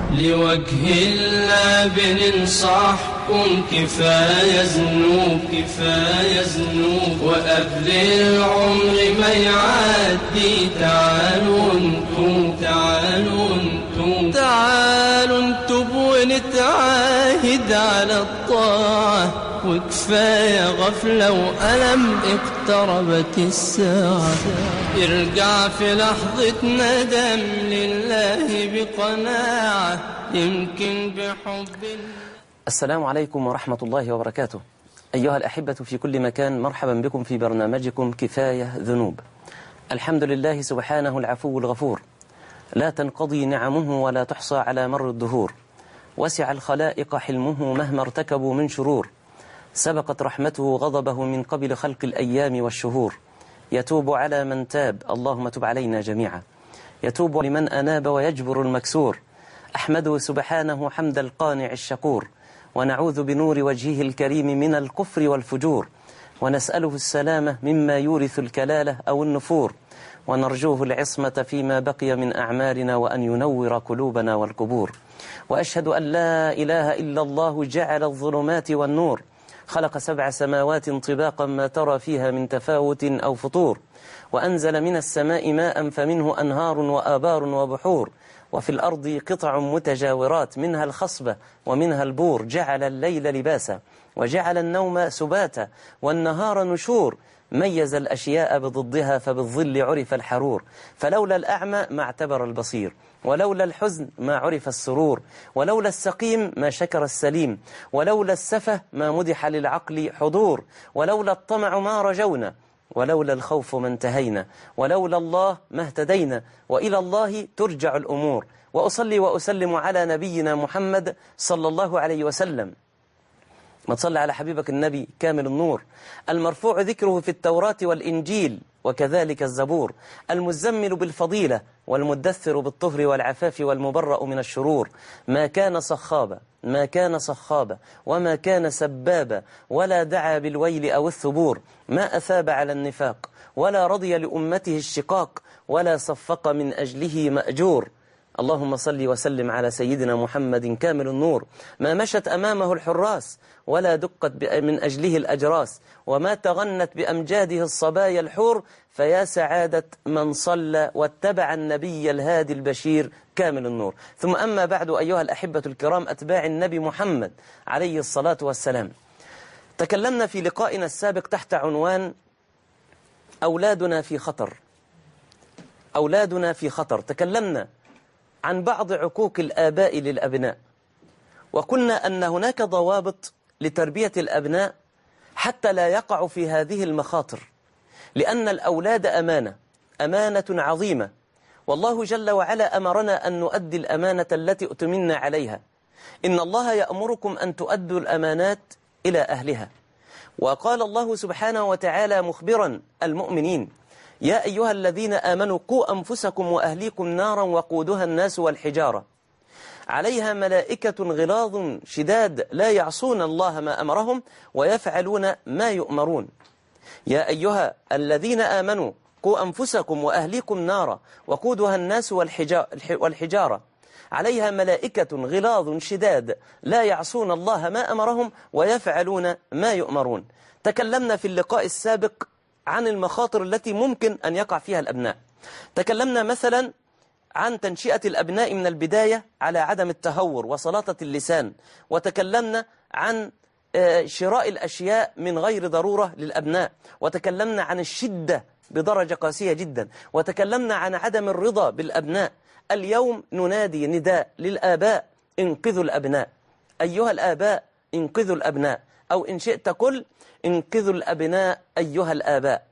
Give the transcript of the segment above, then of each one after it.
لوجه الله بننصحكم كفاية ذنوب كفاية ذنوب وقبل العمر ما يعدي تعالوا انتم تعالوا انتم تعالوا نتوب ونتعاهد على الطاعة وكفاية غفلة وألم اقتربت الساعة ارجع في لحظة ندم لله بقناعة يمكن بحب السلام عليكم ورحمة الله وبركاته أيها الأحبة في كل مكان مرحبا بكم في برنامجكم كفاية ذنوب الحمد لله سبحانه العفو الغفور لا تنقضي نعمه ولا تحصى على مر الدهور وسع الخلائق حلمه مهما ارتكبوا من شرور سبقت رحمته غضبه من قبل خلق الأيام والشهور يتوب على من تاب اللهم تب علينا جميعا يتوب لمن أناب ويجبر المكسور أحمده سبحانه حمد القانع الشكور ونعوذ بنور وجهه الكريم من الكفر والفجور ونسأله السلامة مما يورث الكلالة أو النفور ونرجوه العصمة فيما بقي من أعمالنا وأن ينور قلوبنا والقبور وأشهد أن لا إله إلا الله جعل الظلمات والنور خلق سبع سماوات طباقا ما ترى فيها من تفاوت أو فطور وأنزل من السماء ماء فمنه أنهار وآبار وبحور وفي الأرض قطع متجاورات منها الخصبة ومنها البور جعل الليل لباسا وجعل النوم سباتا والنهار نشور ميز الأشياء بضدها فبالظل عرف الحرور فلولا الأعمى ما اعتبر البصير ولولا الحزن ما عرف السرور ولولا السقيم ما شكر السليم ولولا السفة ما مدح للعقل حضور ولولا الطمع ما رجونا ولولا الخوف ما انتهينا ولولا الله ما اهتدينا وإلى الله ترجع الأمور وأصلي وأسلم على نبينا محمد صلى الله عليه وسلم ما تصلي على حبيبك النبي كامل النور المرفوع ذكره في التوراة والإنجيل وكذلك الزبور المزمل بالفضيلة والمدثر بالطهر والعفاف والمبرأ من الشرور ما كان صخابا ما كان صخابا وما كان سبابا ولا دعا بالويل أو الثبور ما أثاب على النفاق ولا رضي لأمته الشقاق ولا صفق من أجله مأجور اللهم صل وسلم على سيدنا محمد كامل النور ما مشت أمامه الحراس ولا دقت من أجله الأجراس وما تغنت بأمجاده الصبايا الحور فيا سعادة من صلى واتبع النبي الهادي البشير كامل النور ثم أما بعد أيها الأحبة الكرام أتباع النبي محمد عليه الصلاة والسلام تكلمنا في لقائنا السابق تحت عنوان أولادنا في خطر أولادنا في خطر تكلمنا عن بعض عقوق الآباء للأبناء وقلنا أن هناك ضوابط لتربية الأبناء حتى لا يقعوا في هذه المخاطر لأن الأولاد أمانة أمانة عظيمة والله جل وعلا أمرنا أن نؤدي الأمانة التي أتمنى عليها إن الله يأمركم أن تؤدوا الأمانات إلى أهلها وقال الله سبحانه وتعالى مخبرا المؤمنين يا أيها الذين آمنوا قوا أنفسكم وأهليكم نارا وقودها الناس والحجارة عليها ملائكة غلاظ شداد لا يعصون الله ما أمرهم ويفعلون ما يؤمرون يا أيها الذين آمنوا قوا أنفسكم وأهليكم نارا وقودها الناس والحجارة عليها ملائكة غلاظ شداد لا يعصون الله ما أمرهم ويفعلون ما يؤمرون تكلمنا في اللقاء السابق عن المخاطر التي ممكن أن يقع فيها الأبناء تكلمنا مثلا عن تنشئة الأبناء من البداية على عدم التهور وسلاطة اللسان وتكلمنا عن شراء الأشياء من غير ضرورة للأبناء وتكلمنا عن الشدة بدرجة قاسية جدا وتكلمنا عن عدم الرضا بالأبناء اليوم ننادي نداء للآباء انقذوا الأبناء أيها الآباء انقذوا الأبناء أو إن شئت قل انقذوا الأبناء أيها الآباء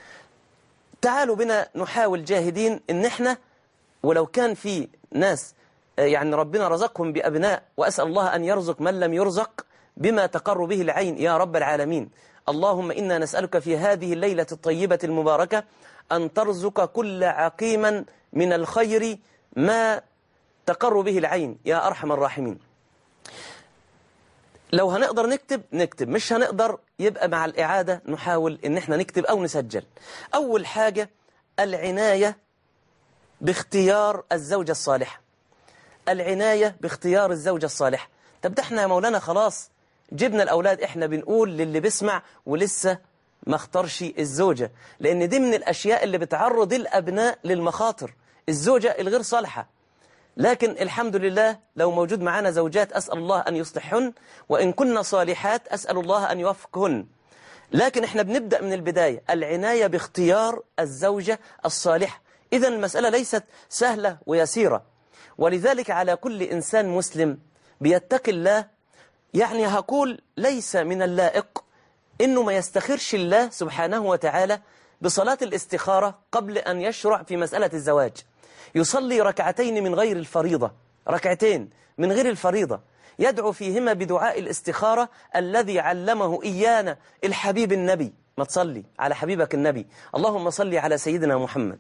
تعالوا بنا نحاول جاهدين إن احنا ولو كان في ناس يعني ربنا رزقهم بأبناء وأسأل الله أن يرزق من لم يرزق بما تقر به العين يا رب العالمين اللهم إنا نسألك في هذه الليلة الطيبة المباركة أن ترزق كل عقيما من الخير ما تقر به العين يا أرحم الراحمين لو هنقدر نكتب نكتب مش هنقدر يبقى مع الإعادة نحاول إن احنا نكتب أو نسجل أول حاجة العناية باختيار الزوجة الصالحة العناية باختيار الزوجة الصالحة طب ده احنا يا مولانا خلاص جبنا الأولاد احنا بنقول للي بيسمع ولسه ما اختارش الزوجة لأن دي من الأشياء اللي بتعرض الأبناء للمخاطر الزوجة الغير صالحة لكن الحمد لله لو موجود معنا زوجات أسأل الله أن يصلحهن وإن كنا صالحات أسأل الله أن يوفقهن لكن احنا بنبدأ من البداية العناية باختيار الزوجة الصالحة إذا المسألة ليست سهلة ويسيرة ولذلك على كل إنسان مسلم بيتقي الله يعني هقول ليس من اللائق إنه ما يستخرش الله سبحانه وتعالى بصلاة الاستخارة قبل أن يشرع في مسألة الزواج يصلي ركعتين من غير الفريضة ركعتين من غير الفريضة يدعو فيهما بدعاء الاستخارة الذي علمه إيانا الحبيب النبي ما تصلي على حبيبك النبي اللهم صلي على سيدنا محمد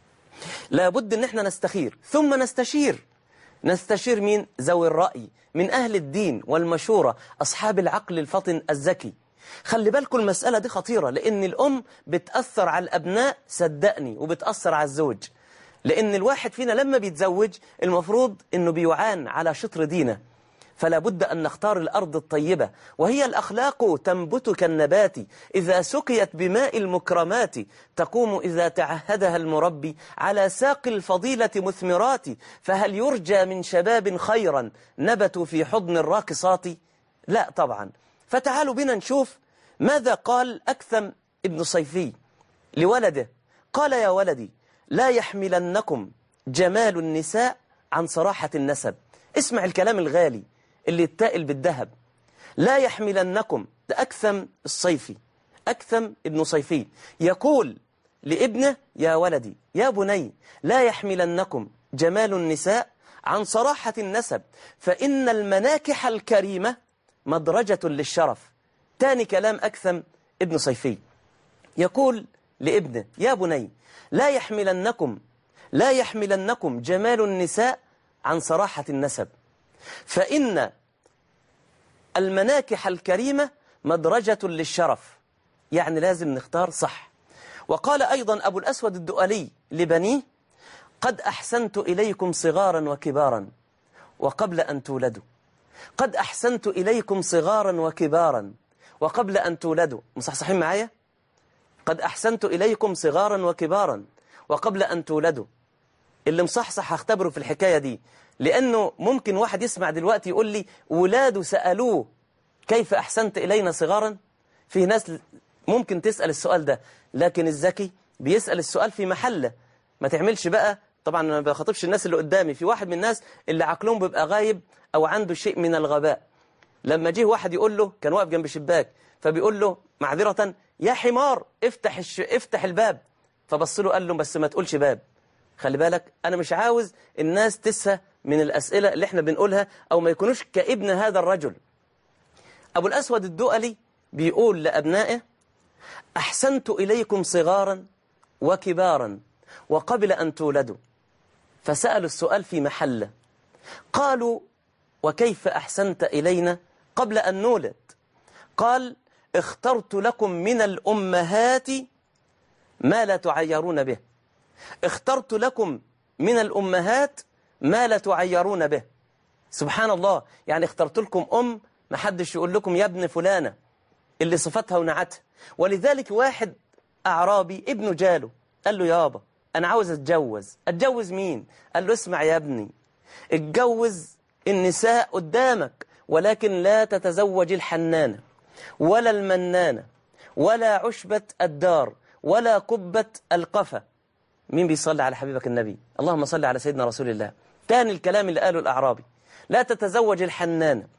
لابد ان احنا نستخير ثم نستشير نستشير مين ذوي الرأي من أهل الدين والمشورة أصحاب العقل الفطن الذكي خلي بالكم المسألة دي خطيرة لأن الأم بتأثر على الأبناء صدقني وبتأثر على الزوج لأن الواحد فينا لما بيتزوج المفروض أنه بيعان على شطر دينه فلا بد أن نختار الأرض الطيبة وهي الأخلاق تنبت كالنبات إذا سقيت بماء المكرمات تقوم إذا تعهدها المربي على ساق الفضيلة مثمرات فهل يرجى من شباب خيرا نبتوا في حضن الراقصات لا طبعا فتعالوا بنا نشوف ماذا قال أكثم ابن صيفي لولده قال يا ولدي لا يحملنكم جمال النساء عن صراحة النسب اسمع الكلام الغالي اللي يتائل بالذهب لا يحملنكم ده أكثم الصيفي أكثم ابن صيفي يقول لابنه يا ولدي يا بني لا يحملنكم جمال النساء عن صراحة النسب فإن المناكح الكريمة مدرجة للشرف تاني كلام أكثم ابن صيفي يقول لابنه يا بني لا يحملنكم لا يحملنكم جمال النساء عن صراحة النسب فإن المناكح الكريمة مدرجة للشرف يعني لازم نختار صح وقال أيضا أبو الأسود الدؤلي لبنيه قد أحسنت إليكم صغارا وكبارا وقبل أن تولدوا قد أحسنت إليكم صغارا وكبارا وقبل أن تولدوا مصحصحين معايا قد أحسنت إليكم صغارا وكبارا وقبل أن تولدوا اللي مصحصح هختبره في الحكاية دي لأنه ممكن واحد يسمع دلوقتي يقول لي ولاده سألوه كيف أحسنت إلينا صغارا في ناس ممكن تسأل السؤال ده لكن الذكي بيسأل السؤال في محله ما تعملش بقى طبعا أنا ما بخاطبش الناس اللي قدامي في واحد من الناس اللي عقلهم بيبقى غايب أو عنده شيء من الغباء لما جه واحد يقول له كان واقف جنب شباك فبيقول له معذرة يا حمار افتح الش... افتح الباب فبص له قال له بس ما تقولش باب خلي بالك أنا مش عاوز الناس تسهى من الأسئلة اللي احنا بنقولها أو ما يكونوش كابن هذا الرجل أبو الأسود الدؤلي بيقول لأبنائه أحسنت إليكم صغارا وكبارا وقبل أن تولدوا فسألوا السؤال في محله قالوا وكيف أحسنت إلينا قبل أن نولد قال اخترت لكم من الأمهات ما لا تعيرون به اخترت لكم من الأمهات ما لا تعيرون به سبحان الله يعني اخترت لكم أم ما حدش يقول لكم يا ابن فلانة اللي صفتها ونعتها ولذلك واحد أعرابي ابنه جاله قال له يابا أنا عاوز أتجوز أتجوز مين قال له اسمع يا ابني اتجوز النساء قدامك ولكن لا تتزوج الحنانة ولا المنانة ولا عشبة الدار ولا قبة القفا مين بيصلي على حبيبك النبي اللهم صل على سيدنا رسول الله تاني الكلام اللي قاله الأعرابي لا تتزوج الحنانة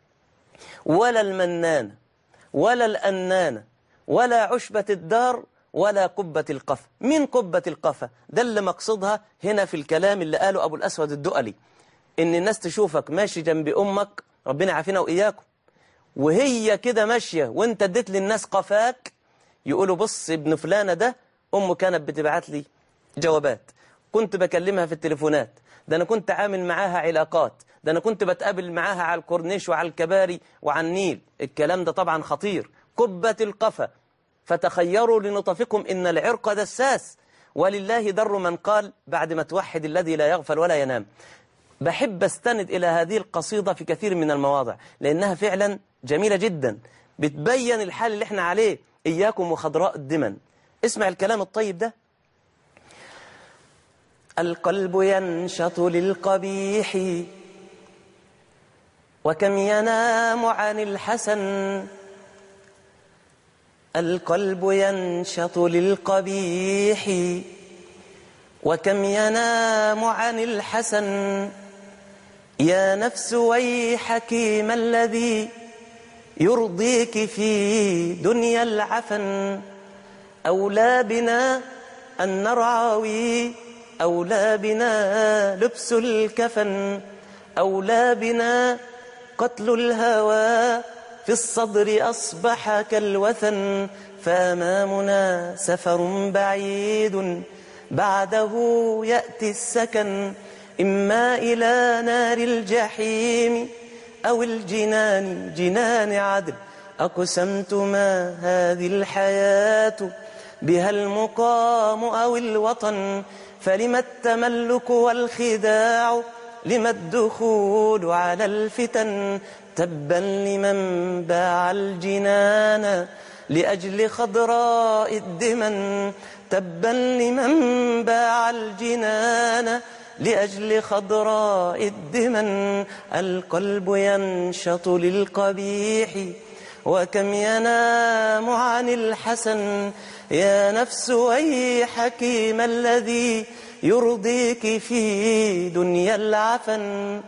ولا المنانة ولا الأنانة ولا عشبة الدار ولا قبة القفا من قبة القفا ده اللي مقصدها هنا في الكلام اللي قاله أبو الأسود الدؤلي إن الناس تشوفك ماشي جنب أمك ربنا عافينا وإياكم وهي كده ماشية وانت اديت للناس قفاك يقولوا بص ابن فلانة ده أمه كانت بتبعت لي جوابات كنت بكلمها في التليفونات ده أنا كنت عامل معاها علاقات ده أنا كنت بتقابل معاها على الكورنيش وعلى الكباري وعلى النيل الكلام ده طبعا خطير قبة القفا فتخيروا لنطفكم إن العرق دساس ولله در من قال بعد ما توحد الذي لا يغفل ولا ينام بحب استند إلى هذه القصيدة في كثير من المواضع لأنها فعلا جميلة جدا بتبين الحال اللي احنا عليه إياكم وخضراء الدمن اسمع الكلام الطيب ده القلب ينشط للقبيح وكم ينام عن الحسن القلب ينشط للقبيح وكم ينام عن الحسن يا نفس ويحك ما الذي يرضيك في دنيا العفن أولى بنا أن نرعوي أولى بنا لبس الكفن أولى بنا قتل الهوى في الصدر أصبح كالوثن فأمامنا سفر بعيد بعده يأتي السكن إما إلى نار الجحيم أو الجنان جنان عدل أقسمت ما هذه الحياة بها المقام أو الوطن فلم التملك والخداع لما الدخول على الفتن تبا لمن باع الجنان لأجل خضراء الدمن تبا لمن باع الجنان لأجل خضراء الدمن القلب ينشط للقبيح وكم ينام عن الحسن يا نفس ويحك ما الذي يرضيك في دنيا العفن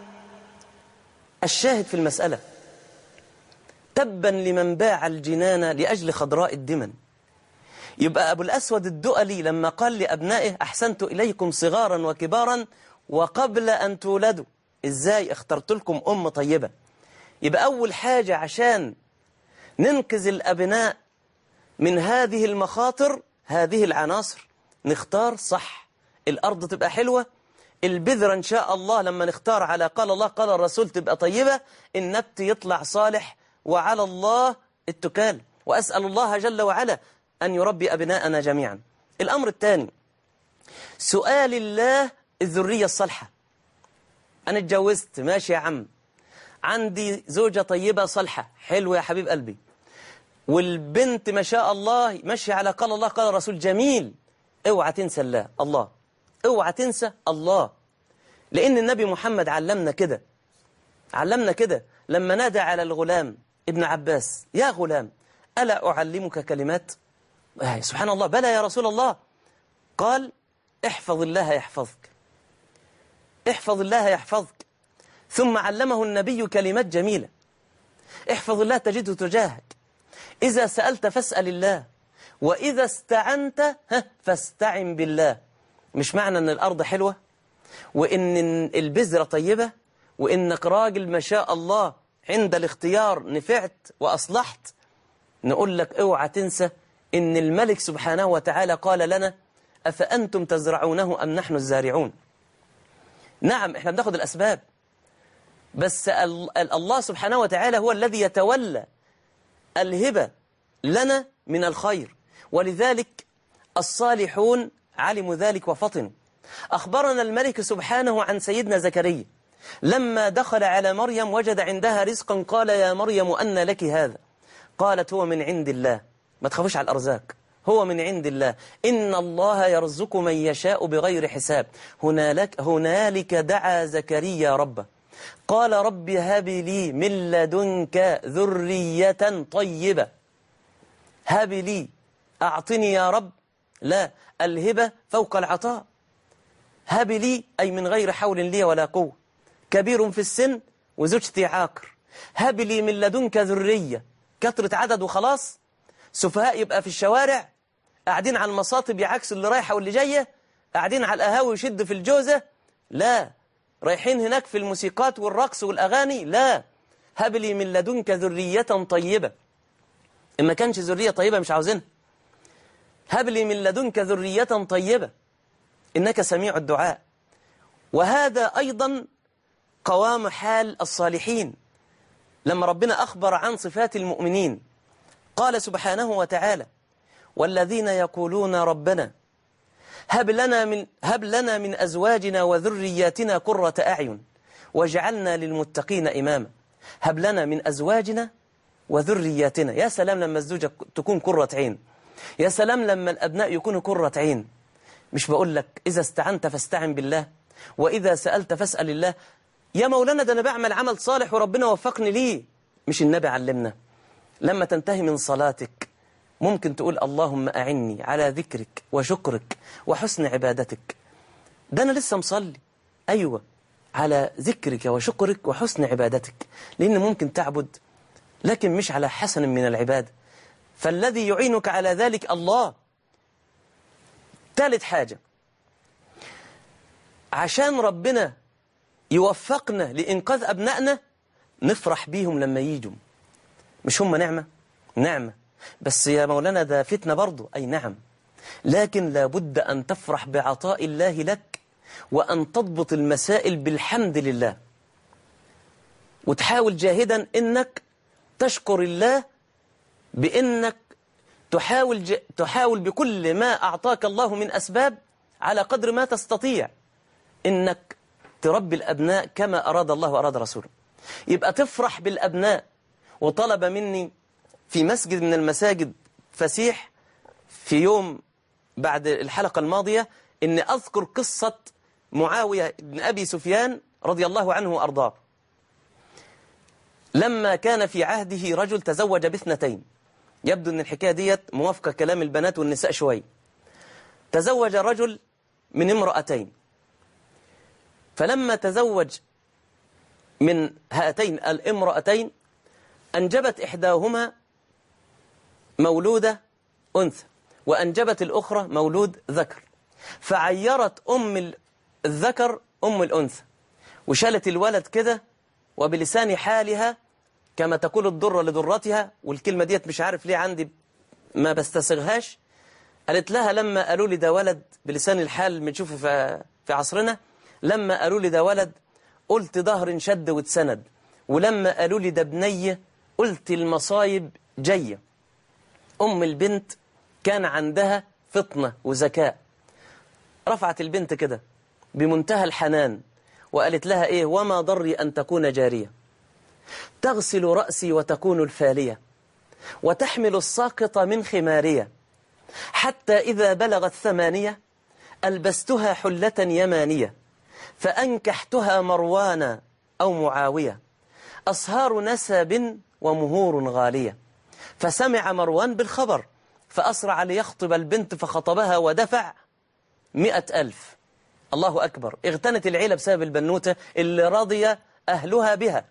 الشاهد في المسألة تبا لمن باع الجنان لأجل خضراء الدمن يبقى أبو الأسود الدؤلي لما قال لأبنائه أحسنت إليكم صغارا وكبارا وقبل أن تولدوا إزاي اخترت لكم أم طيبة يبقى أول حاجة عشان ننقذ الأبناء من هذه المخاطر هذه العناصر نختار صح الأرض تبقى حلوة البذرة إن شاء الله لما نختار على قال الله قال الرسول تبقى طيبة النبت يطلع صالح وعلى الله التكال وأسأل الله جل وعلا أن يربي أبناءنا جميعا الأمر الثاني سؤال الله الذرية الصالحة أنا اتجوزت ماشي يا عم عندي زوجة طيبة صالحة حلوة يا حبيب قلبي والبنت ما شاء الله ماشية على قال الله قال الرسول جميل اوعى تنسى الله الله اوعى تنسى الله لأن النبي محمد علمنا كده علمنا كده لما نادى على الغلام ابن عباس يا غلام ألا أعلمك كلمات آه سبحان الله بلى يا رسول الله قال احفظ الله يحفظك احفظ الله يحفظك ثم علمه النبي كلمات جميلة احفظ الله تجده تجاهك إذا سألت فاسأل الله وإذا استعنت فاستعن بالله مش معنى أن الأرض حلوة وإن البذرة طيبة وإنك راجل ما شاء الله عند الاختيار نفعت وأصلحت نقول لك اوعى تنسى إن الملك سبحانه وتعالى قال لنا أفأنتم تزرعونه أم نحن الزارعون نعم احنا بناخد الأسباب بس الله سبحانه وتعالى هو الذي يتولى الهبة لنا من الخير ولذلك الصالحون علموا ذلك وفطنوا أخبرنا الملك سبحانه عن سيدنا زكريا لما دخل على مريم وجد عندها رزقا قال يا مريم أن لك هذا قالت هو من عند الله ما تخافوش على الأرزاق هو من عند الله إن الله يرزق من يشاء بغير حساب هنالك, هنالك دعا زكريا ربه قال رب هب لي من لدنك ذرية طيبة هب لي أعطني يا رب لا الهبة فوق العطاء هب لي أي من غير حول لي ولا قوة كبير في السن وزوجتي عاقر هب لي من لدنك ذرية كثرة عدد وخلاص سفهاء يبقى في الشوارع قاعدين على المصاطب يعكسوا اللي رايحة واللي جاية قاعدين على القهاوي يشدوا في الجوزة لا رايحين هناك في الموسيقات والرقص والأغاني لا هب لي من لدنك ذرية طيبة إن ما كانش ذرية طيبة مش عاوزينها هب لي من لدنك ذرية طيبة إنك سميع الدعاء وهذا أيضا قوام حال الصالحين لما ربنا أخبر عن صفات المؤمنين قال سبحانه وتعالى والذين يقولون ربنا هب لنا من هب لنا من أزواجنا وذرياتنا قرة أعين واجعلنا للمتقين إماما هب لنا من أزواجنا وذرياتنا يا سلام لما الزوجة تكون كرة عين يا سلام لما الأبناء يكونوا كرة عين مش بقول لك إذا استعنت فاستعن بالله وإذا سألت فاسأل الله يا مولانا ده أنا بعمل عمل صالح وربنا وفقني ليه مش النبي علمنا لما تنتهي من صلاتك ممكن تقول اللهم أعني على ذكرك وشكرك وحسن عبادتك ده أنا لسه مصلي أيوة على ذكرك وشكرك وحسن عبادتك لأن ممكن تعبد لكن مش على حسن من العبادة فالذي يعينك على ذلك الله ثالث حاجة عشان ربنا يوفقنا لإنقاذ أبنائنا نفرح بيهم لما يجوا مش هم نعمة نعمة بس يا مولانا ده فتنة برضو أي نعم لكن لابد أن تفرح بعطاء الله لك وأن تضبط المسائل بالحمد لله وتحاول جاهدا إنك تشكر الله بإنك تحاول, ج... تحاول بكل ما أعطاك الله من أسباب على قدر ما تستطيع إنك تربي الأبناء كما أراد الله وأراد رسوله يبقى تفرح بالأبناء وطلب مني في مسجد من المساجد فسيح في يوم بعد الحلقة الماضية إن أذكر قصة معاوية بن أبي سفيان رضي الله عنه وأرضاه لما كان في عهده رجل تزوج باثنتين يبدو أن الحكاية ديت موافقة كلام البنات والنساء شوي تزوج رجل من امرأتين فلما تزوج من هاتين الامرأتين أنجبت إحداهما مولودة أنثى وأنجبت الأخرى مولود ذكر فعيرت أم الذكر أم الأنثى وشالت الولد كده وبلسان حالها كما تقول الضرة لضرتها والكلمة ديت مش عارف ليه عندي ما بستسغهاش قالت لها لما قالوا لي ده ولد بلسان الحال بنشوفه في في عصرنا لما قالوا لي ده ولد قلت ظهر شد واتسند ولما قالوا لي ده بنية قلت المصايب جاية أم البنت كان عندها فطنة وذكاء رفعت البنت كده بمنتهى الحنان وقالت لها إيه وما ضري أن تكون جارية تغسل رأسي وتكون الفالية وتحمل الساقط من خمارية حتى إذا بلغت ثمانية ألبستها حلة يمانية فأنكحتها مروان أو معاوية أصهار نسب ومهور غالية فسمع مروان بالخبر فأسرع ليخطب البنت فخطبها ودفع مئة ألف الله أكبر اغتنت العيلة بسبب البنوتة اللي رضي أهلها بها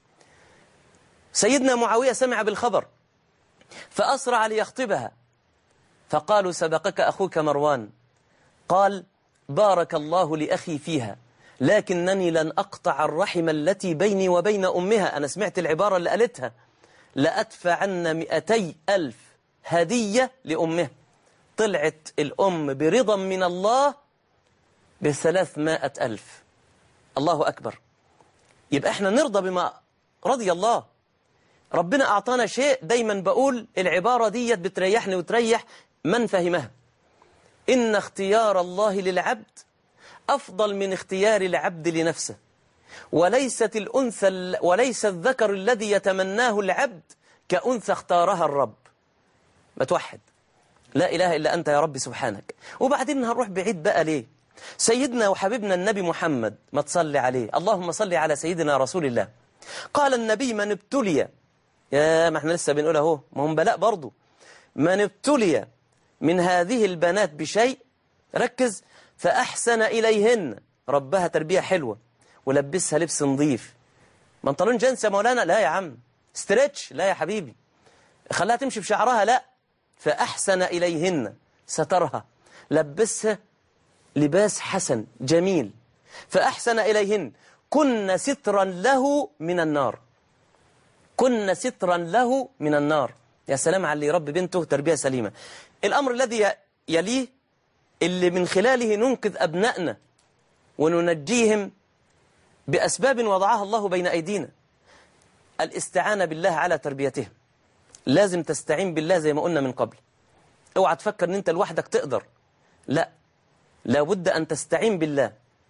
سيدنا معاوية سمع بالخبر فأسرع ليخطبها فقالوا سبقك أخوك مروان قال بارك الله لأخي فيها لكنني لن أقطع الرحم التي بيني وبين أمها أنا سمعت العبارة اللي قالتها لأدفعن مئتي ألف هدية لأمها طلعت الأم برضا من الله بثلاثمائة ألف الله أكبر يبقى احنا نرضى بما رضي الله ربنا أعطانا شيء دايما بقول العبارة ديت بتريحني وتريح من فهمها إن اختيار الله للعبد أفضل من اختيار العبد لنفسه وليست الأنثى وليس الذكر الذي يتمناه العبد كأنثى اختارها الرب ما توحد لا إله إلا أنت يا رب سبحانك وبعدين هنروح بعيد بقى ليه سيدنا وحبيبنا النبي محمد ما تصلي عليه اللهم صل على سيدنا رسول الله قال النبي من ابتلي يا ما احنا لسه بنقول اهو ما هم بلاء برضه من ابتلي من هذه البنات بشيء ركز فأحسن إليهن ربها تربية حلوة ولبسها لبس نظيف بنطلون جنس يا مولانا لا يا عم ستريتش لا يا حبيبي خلاها تمشي بشعرها لا فأحسن إليهن سترها لبسها لباس حسن جميل فأحسن إليهن كن سترا له من النار كن سترا له من النار يا سلام على اللي يربي بنته تربية سليمة الأمر الذي يليه اللي من خلاله ننقذ أبنائنا وننجيهم بأسباب وضعها الله بين أيدينا الاستعانة بالله على تربيتهم لازم تستعين بالله زي ما قلنا من قبل اوعى تفكر ان انت لوحدك تقدر لا لابد أن تستعين بالله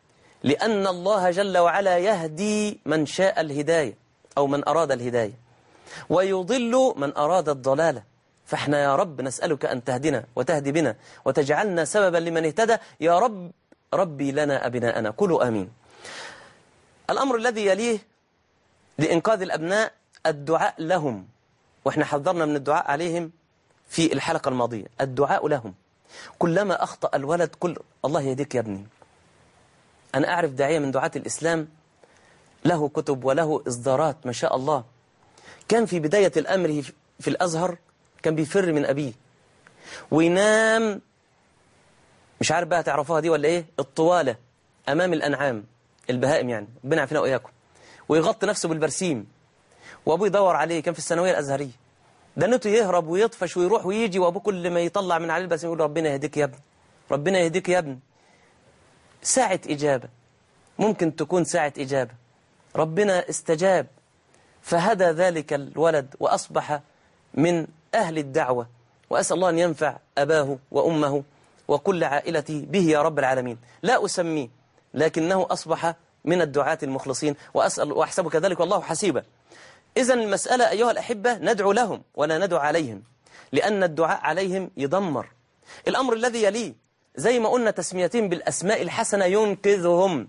لأن الله جل وعلا يهدي من شاء الهداية أو من أراد الهداية ويضل من أراد الضلالة فاحنا يا رب نسألك أن تهدنا وتهدي بنا وتجعلنا سببا لمن اهتدى يا رب ربي لنا أبناءنا كلوا آمين الأمر الذي يليه لإنقاذ الأبناء الدعاء لهم وإحنا حذرنا من الدعاء عليهم في الحلقة الماضية الدعاء لهم كلما أخطأ الولد كل الله يهديك يا ابني أنا أعرف داعية من دعاة الإسلام له كتب وله إصدارات ما شاء الله كان في بداية الأمر في الأزهر كان بيفر من أبيه وينام مش عارف بقى تعرفوها دي ولا إيه الطوالة أمام الأنعام البهائم يعني ربنا يعافينا وإياكم ويغطي نفسه بالبرسيم وأبوه يدور عليه كان في الثانوية الأزهرية دنته يهرب ويطفش ويروح ويجي وأبوه كل ما يطلع من عليه البرسيم يقول ربنا يهديك يا ابني ربنا يهديك يا ابني ساعة إجابة ممكن تكون ساعة إجابة ربنا استجاب فهدى ذلك الولد وأصبح من أهل الدعوة وأسأل الله أن ينفع أباه وأمه وكل عائلتي به يا رب العالمين لا أسميه لكنه أصبح من الدعاة المخلصين وأسأل وأحسب كذلك والله حسيبا إذا المسألة أيها الأحبة ندعو لهم ولا ندعو عليهم لأن الدعاء عليهم يدمر الأمر الذي يليه زي ما قلنا تسميتهم بالأسماء الحسنة ينقذهم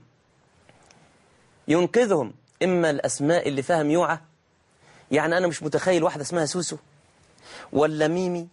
ينقذهم إما الأسماء اللي فيها ميوعة يعني أنا مش متخيل واحدة اسمها سوسو ولا ميمي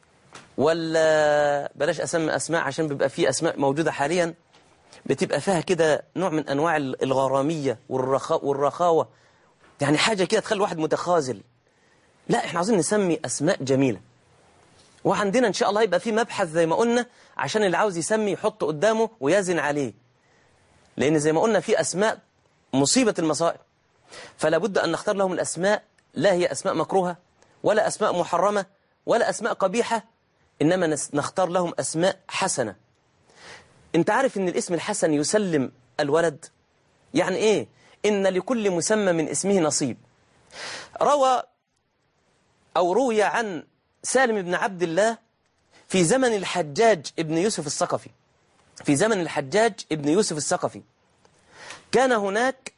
ولا بلاش أسمي أسماء عشان بيبقى في أسماء موجودة حاليا بتبقى فيها كده نوع من أنواع الغرامية والرخاء والرخاوة يعني حاجة كده تخلي الواحد متخاذل لا احنا عاوزين نسمي أسماء جميلة وعندنا إن شاء الله يبقى في مبحث زي ما قلنا عشان اللي عاوز يسمي يحط قدامه ويزن عليه لأن زي ما قلنا في أسماء مصيبة المصائب فلا بد أن نختار لهم الأسماء لا هي أسماء مكروهة ولا أسماء محرمة ولا أسماء قبيحة إنما نختار لهم أسماء حسنة أنت عارف أن الاسم الحسن يسلم الولد يعني إيه إن لكل مسمى من اسمه نصيب روى أو روي عن سالم بن عبد الله في زمن الحجاج ابن يوسف الثقفي في زمن الحجاج ابن يوسف الثقفي كان هناك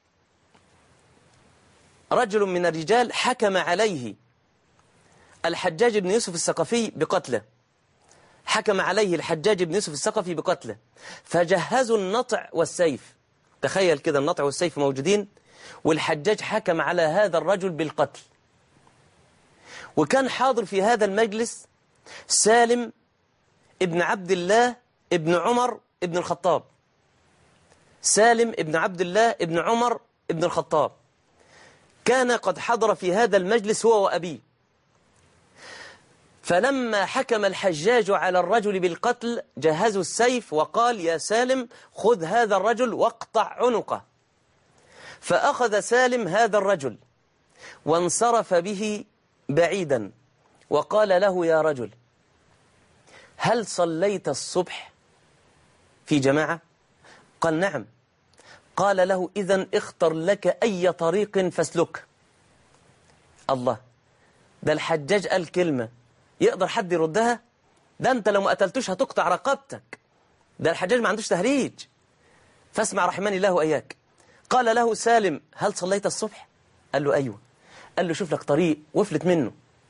رجل من الرجال حكم عليه الحجاج بن يوسف الثقفي بقتله حكم عليه الحجاج بن يوسف الثقفي بقتله فجهزوا النطع والسيف تخيل كده النطع والسيف موجودين والحجاج حكم على هذا الرجل بالقتل وكان حاضر في هذا المجلس سالم ابن عبد الله ابن عمر ابن الخطاب سالم ابن عبد الله ابن عمر ابن الخطاب كان قد حضر في هذا المجلس هو وأبيه فلما حكم الحجاج على الرجل بالقتل جهزوا السيف وقال يا سالم خذ هذا الرجل واقطع عنقه فأخذ سالم هذا الرجل وانصرف به بعيدا وقال له يا رجل هل صليت الصبح في جماعة قال نعم قال له إذا اختر لك أي طريق فاسلك الله ده الحجاج قال كلمة يقدر حد يردها ده أنت لو ما قتلتوش هتقطع رقبتك ده الحجاج ما عندوش تهريج فاسمع رحمن الله وإياك قال له سالم هل صليت الصبح قال له أيوة قال له شوف لك طريق وفلت منه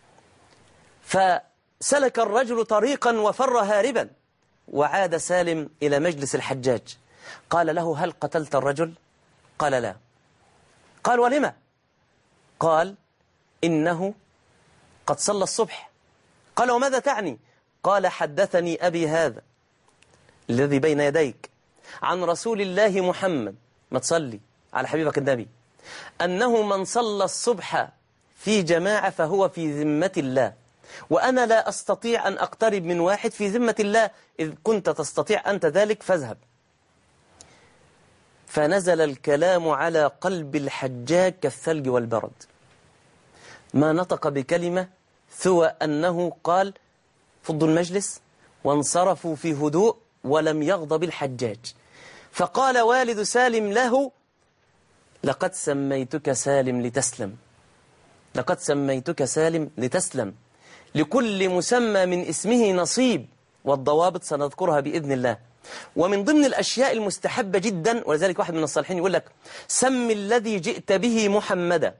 فسلك الرجل طريقا وفر هاربا وعاد سالم إلى مجلس الحجاج قال له هل قتلت الرجل قال لا قال ولما قال إنه قد صلى الصبح قال وماذا تعني قال حدثني أبي هذا الذي بين يديك عن رسول الله محمد ما تصلي على حبيبك النبي أنه من صلى الصبح في جماعة فهو في ذمة الله وأنا لا أستطيع أن أقترب من واحد في ذمة الله إذ كنت تستطيع أنت ذلك فاذهب فنزل الكلام على قلب الحجاج كالثلج والبرد ما نطق بكلمة ثوى أنه قال فضوا المجلس وانصرفوا في هدوء ولم يغضب الحجاج فقال والد سالم له لقد سميتك سالم لتسلم لقد سميتك سالم لتسلم لكل مسمى من اسمه نصيب والضوابط سنذكرها بإذن الله ومن ضمن الأشياء المستحبة جدا ولذلك واحد من الصالحين يقول لك سم الذي جئت به محمدا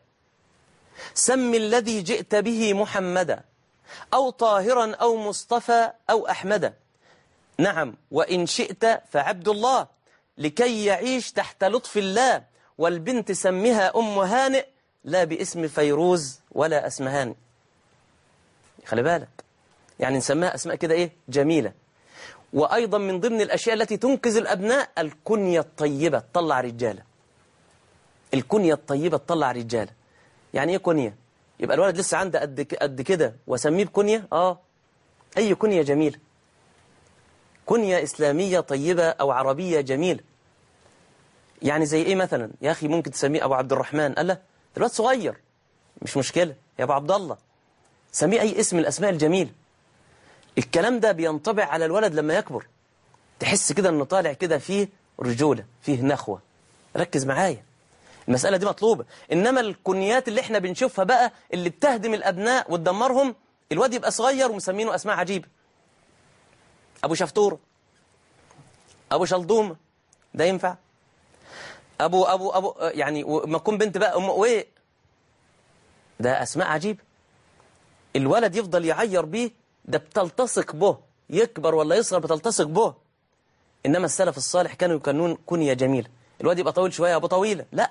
سم الذي جئت به محمدا أو طاهرا أو مصطفى أو أحمدا نعم وإن شئت فعبد الله لكي يعيش تحت لطف الله والبنت سمها أم هانئ لا باسم فيروز ولا أسمهان خلي بالك يعني نسميها أسماء كده إيه جميلة وأيضا من ضمن الأشياء التي تنقذ الأبناء الكنية الطيبة تطلع رجالة الكنية الطيبة تطلع رجالة يعني إيه كنية يبقى الولد لسه عنده قد قد كده واسميه بكنية آه أي كنية جميلة كنية إسلامية طيبة أو عربية جميلة يعني زي إيه مثلا يا أخي ممكن تسميه أبو عبد الرحمن قال له دلوقتي صغير مش مشكلة يا أبو عبد الله سميه أي اسم من الأسماء الجميلة الكلام ده بينطبع على الولد لما يكبر تحس كده انه طالع كده فيه رجولة فيه نخوة ركز معايا المسألة دي مطلوبة إنما الكنيات اللي احنا بنشوفها بقى اللي بتهدم الأبناء وتدمرهم الواد يبقى صغير ومسمينه أسماء عجيبة أبو شفتورة أبو شلدومة ده ينفع أبو أبو أبو يعني ما تكون بنت بقى أم ويه ده أسماء عجيبة الولد يفضل يعير بيه ده بتلتصق به يكبر ولا يصغر بتلتصق به إنما السلف الصالح كانوا يكنون كنية جميلة الواد يبقى طويل شوية أبو طويلة لا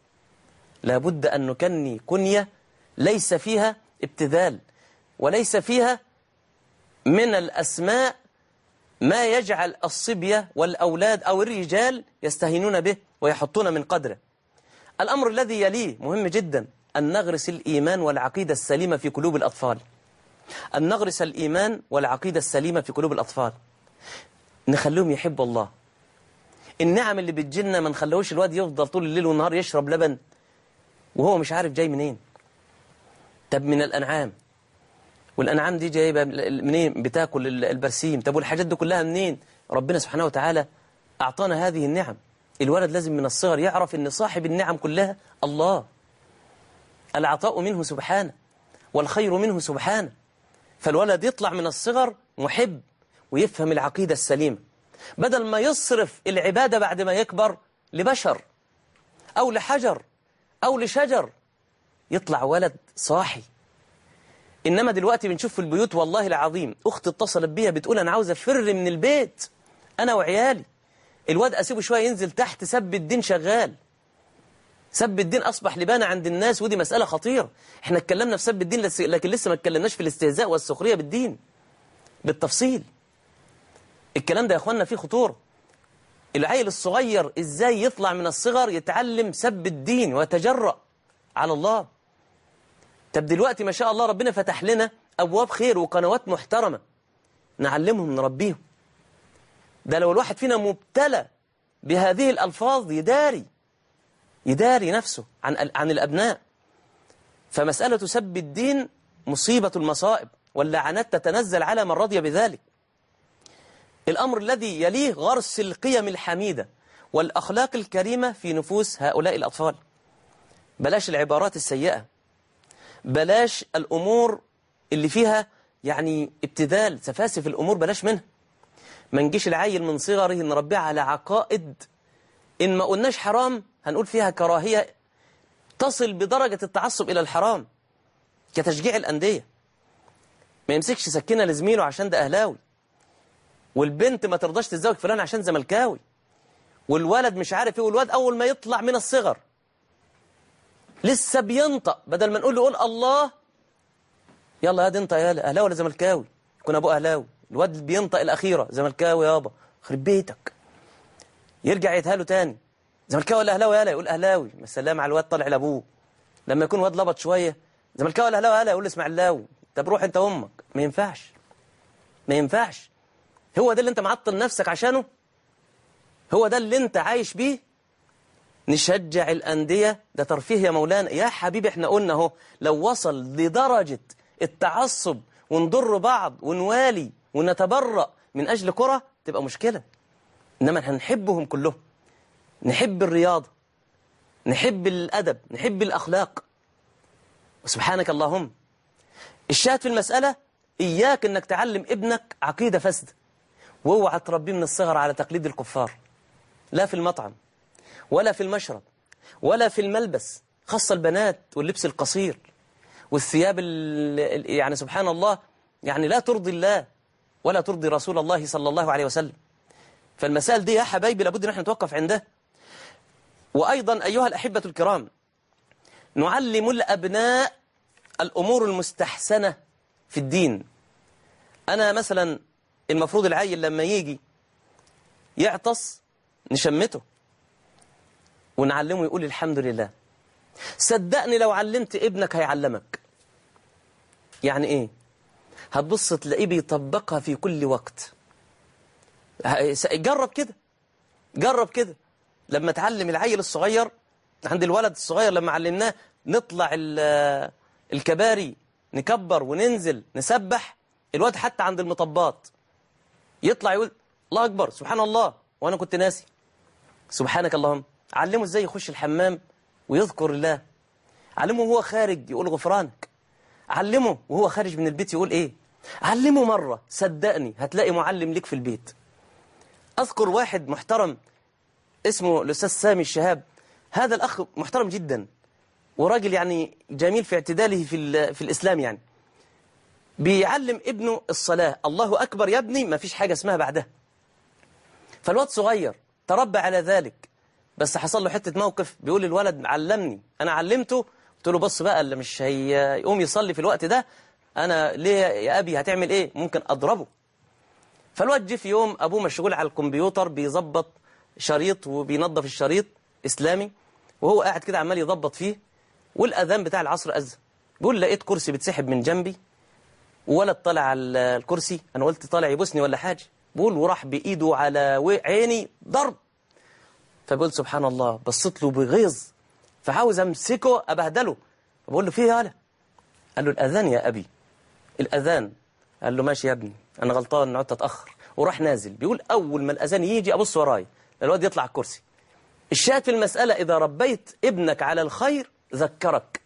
لابد أن نكني كنية ليس فيها ابتذال وليس فيها من الأسماء ما يجعل الصبية والأولاد أو الرجال يستهينون به ويحطون من قدره الأمر الذي يليه مهم جدا أن نغرس الإيمان والعقيدة السليمة في قلوب الأطفال أن نغرس الإيمان والعقيدة السليمة في قلوب الأطفال نخليهم يحبوا الله النعم اللي بتجينا ما نخلوش الواد يفضل طول الليل والنهار يشرب لبن وهو مش عارف جاي منين طب من الأنعام والأنعام دي جايبة منين بتاكل البرسيم طب والحاجات دي كلها منين ربنا سبحانه وتعالى أعطانا هذه النعم الولد لازم من الصغر يعرف أن صاحب النعم كلها الله العطاء منه سبحانه والخير منه سبحانه فالولد يطلع من الصغر محب ويفهم العقيدة السليمة بدل ما يصرف العبادة بعد ما يكبر لبشر أو لحجر أو لشجر يطلع ولد صاحي إنما دلوقتي بنشوف في البيوت والله العظيم أخت اتصلت بيها بتقول أنا عاوز أفر من البيت أنا وعيالي الواد أسيبه شوية ينزل تحت سب الدين شغال سب الدين أصبح لبانة عند الناس ودي مسألة خطيرة احنا اتكلمنا في سب الدين لكن لسه ما اتكلمناش في الاستهزاء والسخرية بالدين بالتفصيل الكلام ده يا اخوانا فيه خطورة العيل الصغير ازاي يطلع من الصغر يتعلم سب الدين ويتجرأ على الله طب دلوقتي ما شاء الله ربنا فتح لنا أبواب خير وقنوات محترمة نعلمهم نربيهم ده لو الواحد فينا مبتلى بهذه الألفاظ يداري يداري نفسه عن عن الأبناء فمسألة سب الدين مصيبة المصائب واللعنات تتنزل على من رضي بذلك الأمر الذي يليه غرس القيم الحميدة والأخلاق الكريمة في نفوس هؤلاء الأطفال بلاش العبارات السيئة بلاش الأمور اللي فيها يعني ابتذال سفاسف الأمور بلاش منها ما نجيش العيل من صغره نربيه على عقائد إن ما قلناش حرام هنقول فيها كراهية تصل بدرجة التعصب إلى الحرام كتشجيع الأندية ما يمسكش سكينة لزميله عشان ده أهلاوي والبنت ما ترضاش تتزوج فلان عشان زملكاوي والولد مش عارف ايه والولد أول ما يطلع من الصغر لسه بينطق بدل ما نقول له قول الله يلا هاد انت يا أهلاوي ولا زملكاوي يكون أبوه أهلاوي الواد بينطق الأخيرة زملكاوي يابا خرب بيتك يرجع يتهاله تاني زملكاوي ولا أهلاوي يالا يقول أهلاوي السلام على الواد طالع لأبوه لما يكون واد لبط شوية زملكاوي ولا أهلاوي يالا يقول إسماعيلاوي طب روح أنت أمك ما ينفعش ما ينفعش هو ده اللي أنت معطل نفسك عشانه هو ده اللي أنت عايش بيه نشجع الأندية ده ترفيه يا مولانا يا حبيبي احنا قلنا اهو لو وصل لدرجة التعصب ونضر بعض ونوالي ونتبرأ من أجل كرة تبقى مشكلة إنما هنحبهم كلهم نحب الرياضة نحب الأدب نحب الأخلاق وسبحانك اللهم الشاهد في المسألة إياك أنك تعلم ابنك عقيدة فاسدة واوعى تربيه من الصغر على تقليد الكفار لا في المطعم ولا في المشرب ولا في الملبس خاصة البنات واللبس القصير والثياب يعني سبحان الله يعني لا ترضي الله ولا ترضي رسول الله صلى الله عليه وسلم فالمسائل دي يا حبايبي لابد ان احنا نتوقف عندها وأيضا أيها الأحبة الكرام نعلم الأبناء الأمور المستحسنة في الدين أنا مثلا المفروض العيل لما يجي يعطس نشمته ونعلمه يقول الحمد لله صدقني لو علمت ابنك هيعلمك يعني ايه هتبص تلاقيه بيطبقها في كل وقت جرب كده جرب كده لما تعلم العيل الصغير عند الولد الصغير لما علمناه نطلع الكباري نكبر وننزل نسبح الواد حتى عند المطبات يطلع يقول الله أكبر سبحان الله وأنا كنت ناسي سبحانك اللهم علمه ازاي يخش الحمام ويذكر الله علمه وهو خارج يقول غفرانك علمه وهو خارج من البيت يقول ايه علمه مرة صدقني هتلاقي معلم ليك في البيت أذكر واحد محترم اسمه الأستاذ سامي الشهاب هذا الأخ محترم جدا وراجل يعني جميل في اعتداله في, في الإسلام يعني بيعلم ابنه الصلاة الله أكبر يا ابني ما فيش حاجة اسمها بعدها فالواد صغير تربى على ذلك بس حصل له حتة موقف بيقول الولد علمني أنا علمته قلت له بص بقى اللي مش هيقوم يصلي في الوقت ده أنا ليه يا أبي هتعمل إيه ممكن أضربه فالواد جه في يوم أبوه مشغول على الكمبيوتر بيظبط شريط وبينظف الشريط إسلامي وهو قاعد كده عمال يضبط فيه والأذان بتاع العصر أذن بيقول لقيت كرسي بتسحب من جنبي وولد طالع على الكرسي أنا قلت طالع يبوسني ولا حاجة بقول وراح بإيده على عيني ضرب فبقول سبحان الله بصيت له بغيظ فعاوز أمسكه أبهدله بقول له فيه يا قال له الأذان يا أبي الأذان قال له ماشي يا ابني أنا غلطان قعدت أتأخر وراح نازل بيقول أول ما الأذان يجي أبص وراي الواد يطلع على الكرسي الشاهد في المسألة إذا ربيت ابنك على الخير ذكرك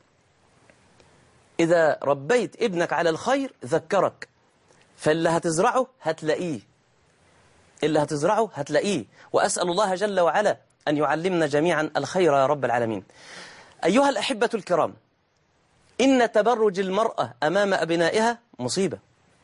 إذا ربيت ابنك على الخير ذكرك فاللي هتزرعه هتلاقيه اللي هتزرعه هتلاقيه وأسأل الله جل وعلا أن يعلمنا جميعا الخير يا رب العالمين أيها الأحبة الكرام إن تبرج المرأة أمام أبنائها مصيبة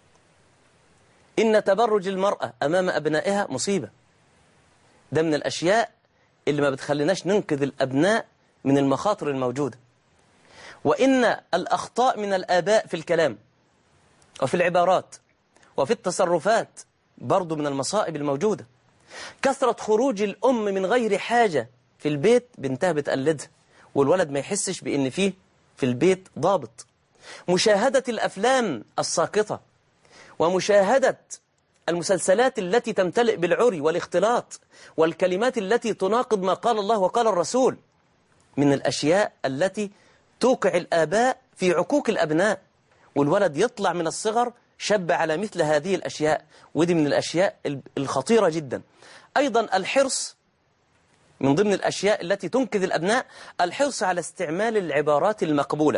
إن تبرج المرأة أمام أبنائها مصيبة ده من الأشياء اللي ما بتخليناش ننقذ الأبناء من المخاطر الموجودة وإن الأخطاء من الآباء في الكلام وفي العبارات وفي التصرفات برضو من المصائب الموجودة كثرة خروج الأم من غير حاجة في البيت بنتها بتقلدها والولد ما يحسش بأن فيه في البيت ضابط مشاهدة الأفلام الساقطة ومشاهدة المسلسلات التي تمتلئ بالعري والاختلاط والكلمات التي تناقض ما قال الله وقال الرسول من الأشياء التي توقع الآباء في عقوق الأبناء والولد يطلع من الصغر شب على مثل هذه الأشياء ودي من الأشياء الخطيرة جدا أيضا الحرص من ضمن الأشياء التي تنقذ الأبناء الحرص على استعمال العبارات المقبولة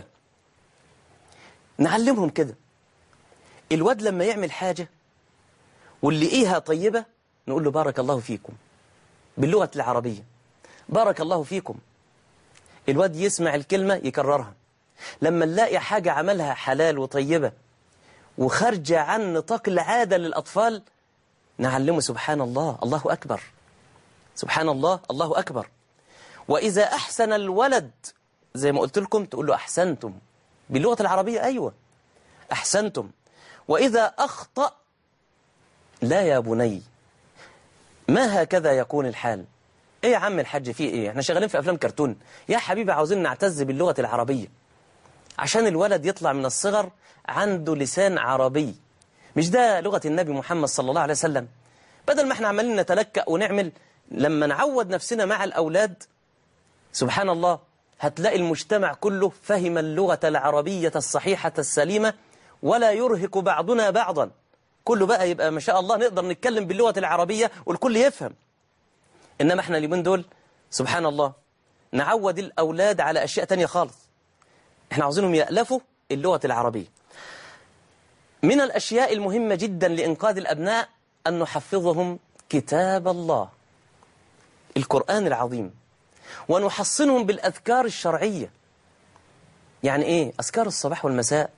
نعلمهم كده الواد لما يعمل حاجة واللي إيها طيبة نقول له بارك الله فيكم باللغة العربية بارك الله فيكم الواد يسمع الكلمة يكررها لما نلاقي حاجة عملها حلال وطيبة وخارجة عن نطاق العادة للأطفال نعلمه سبحان الله الله أكبر سبحان الله الله أكبر وإذا أحسن الولد زي ما قلت لكم تقول له أحسنتم باللغة العربية أيوة أحسنتم وإذا أخطأ لا يا بني ما هكذا يكون الحال ايه يا عم الحاج فيه ايه احنا شغالين في افلام كرتون يا حبيبي عاوزين نعتز باللغة العربية عشان الولد يطلع من الصغر عنده لسان عربي مش ده لغة النبي محمد صلى الله عليه وسلم بدل ما احنا عمالين نتلكأ ونعمل لما نعود نفسنا مع الأولاد سبحان الله هتلاقي المجتمع كله فهم اللغة العربية الصحيحة السليمة ولا يرهق بعضنا بعضا كله بقى يبقى ما شاء الله نقدر نتكلم باللغة العربية والكل يفهم إنما احنا اليومين دول سبحان الله نعود الأولاد على أشياء تانية خالص احنا عاوزينهم يألفوا اللغة العربية من الأشياء المهمة جدا لإنقاذ الأبناء أن نحفظهم كتاب الله القرآن العظيم ونحصنهم بالأذكار الشرعية يعني إيه أذكار الصباح والمساء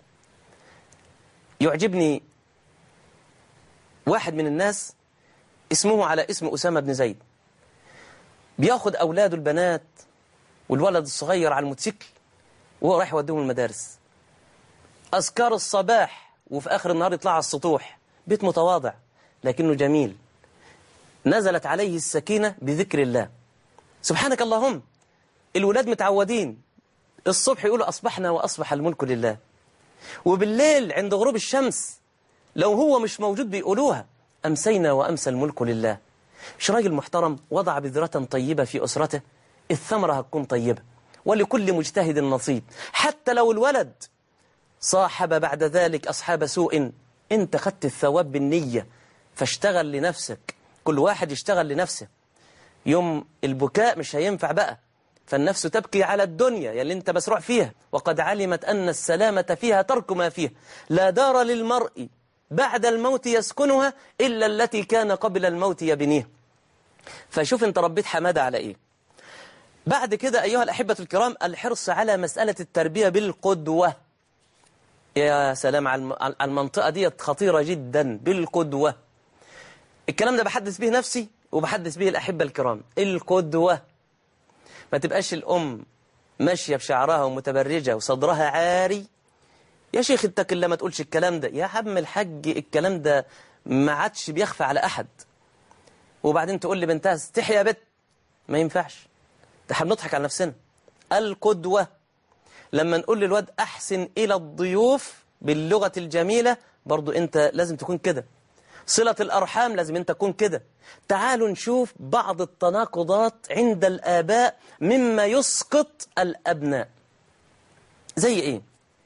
يعجبني واحد من الناس اسمه على اسم أسامة بن زيد بياخد أولاده البنات والولد الصغير على الموتوسيكل وهو رايح يوديهم المدارس أذكار الصباح وفي آخر النهار يطلع على السطوح بيت متواضع لكنه جميل نزلت عليه السكينة بذكر الله سبحانك اللهم الولاد متعودين الصبح يقولوا أصبحنا وأصبح الملك لله وبالليل عند غروب الشمس لو هو مش موجود بيقولوها أمسينا وأمسى الملك لله مش راجل محترم وضع بذرة طيبة في أسرته الثمرة هتكون طيبة ولكل مجتهد نصيب حتى لو الولد صاحب بعد ذلك أصحاب سوء انت خدت الثواب بالنية فاشتغل لنفسك كل واحد يشتغل لنفسه يوم البكاء مش هينفع بقى فالنفس تبكي على الدنيا يلي انت مسروع فيها وقد علمت أن السلامة فيها ترك ما فيها لا دار للمرء بعد الموت يسكنها إلا التي كان قبل الموت يبنيها فشوف انت ربيت حمادة على ايه بعد كده أيها الأحبة الكرام الحرص على مسألة التربية بالقدوة يا سلام على المنطقة دي خطيرة جدا بالقدوة الكلام ده بحدث به نفسي وبحدث به الأحبة الكرام القدوة ما تبقاش الأم ماشية بشعرها ومتبرجة وصدرها عاري يا شيخ اتك الله ما تقولش الكلام ده يا عم الحج الكلام ده ما عادش بيخفى على أحد وبعدين تقول لبنتها استحي يا بت ما ينفعش ده احنا بنضحك على نفسنا القدوة لما نقول للواد أحسن إلى الضيوف باللغة الجميلة برضو أنت لازم تكون كده صلة الأرحام لازم أنت تكون كده تعالوا نشوف بعض التناقضات عند الآباء مما يسقط الأبناء زي إيه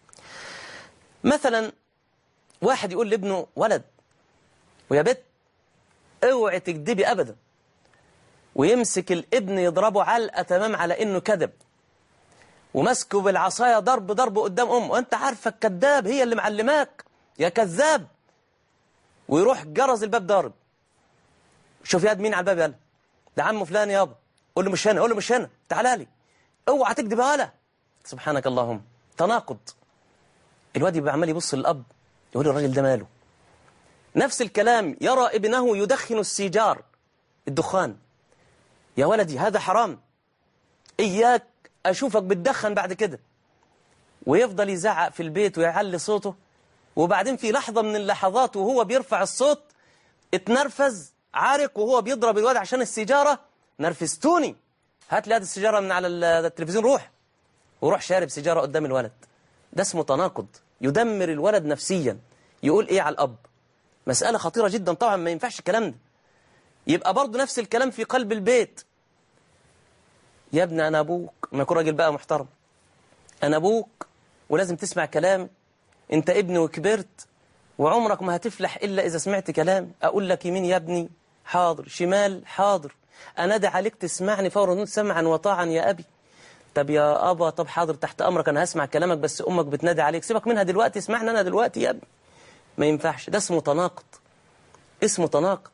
مثلا واحد يقول لابنه ولد ويا بت اوعي تكذبي أبدا ويمسك الابن يضربه علقة تمام على إنه كذب ومسكه بالعصاية ضرب ضرب قدام أمه وأنت عارفة الكذاب هي اللي معلماك يا كذاب ويروح جرز الباب ضارب شوف ياد مين على الباب يلا ده عمه فلان يابا قول له مش هنا قول له مش هنا تعالى لي اوعى تكذب هلا سبحانك اللهم تناقض الواد يبقى عمال يبص للاب يقول الراجل ده ماله نفس الكلام يرى ابنه يدخن السيجار الدخان يا ولدي هذا حرام إياك أشوفك بتدخن بعد كده ويفضل يزعق في البيت ويعلي صوته وبعدين في لحظة من اللحظات وهو بيرفع الصوت اتنرفز عارق وهو بيضرب الواد عشان السيجارة نرفزتوني هات لي هذه السيجارة من على التلفزيون روح وروح شارب سيجارة قدام الولد ده اسمه تناقض يدمر الولد نفسيا يقول ايه على الأب مسألة خطيرة جدا طبعا ما ينفعش الكلام ده يبقى برضه نفس الكلام في قلب البيت يا ابني أنا أبوك ما يكون راجل بقى محترم أنا أبوك ولازم تسمع كلام أنت ابني وكبرت وعمرك ما هتفلح إلا إذا سمعت كلام أقول لك يمين يا ابني حاضر شمال حاضر أنادي عليك تسمعني فورا سمعا وطاعا يا أبي طب يا أبا طب حاضر تحت أمرك أنا هسمع كلامك بس أمك بتنادي عليك سيبك منها دلوقتي اسمعني أنا دلوقتي يا ابني ما ينفعش ده اسمه تناقض اسمه تناقض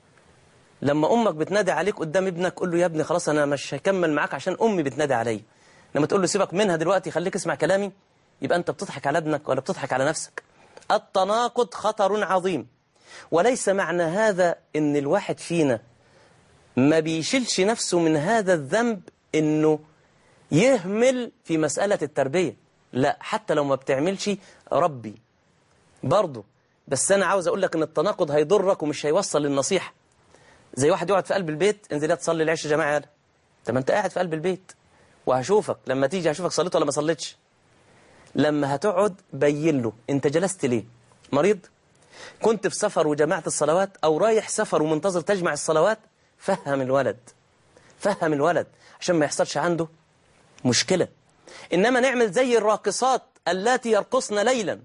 لما أمك بتنادي عليك قدام ابنك قول له يا ابني خلاص أنا مش هكمل معاك عشان أمي بتنادي عليا لما تقول له سيبك منها دلوقتي خليك اسمع كلامي يبقى أنت بتضحك على ابنك ولا بتضحك على نفسك التناقض خطر عظيم وليس معنى هذا ان الواحد فينا ما بيشيلش نفسه من هذا الذنب انه يهمل في مسألة التربية لا حتى لو ما بتعملش ربي برضه بس انا عاوز اقول لك ان التناقض هيضرك ومش هيوصل للنصيحة زي واحد يقعد في قلب البيت انزل تصلي العشاء يا جماعة يلا طب ما انت قاعد في قلب البيت وهشوفك لما تيجي هشوفك صليت ولا ما صليتش لما هتقعد بين له انت جلست ليه مريض كنت في سفر وجمعت الصلوات او رايح سفر ومنتظر تجمع الصلوات فهم الولد فهم الولد عشان ما يحصلش عنده مشكلة إنما نعمل زي الراقصات اللاتي يرقصن ليلا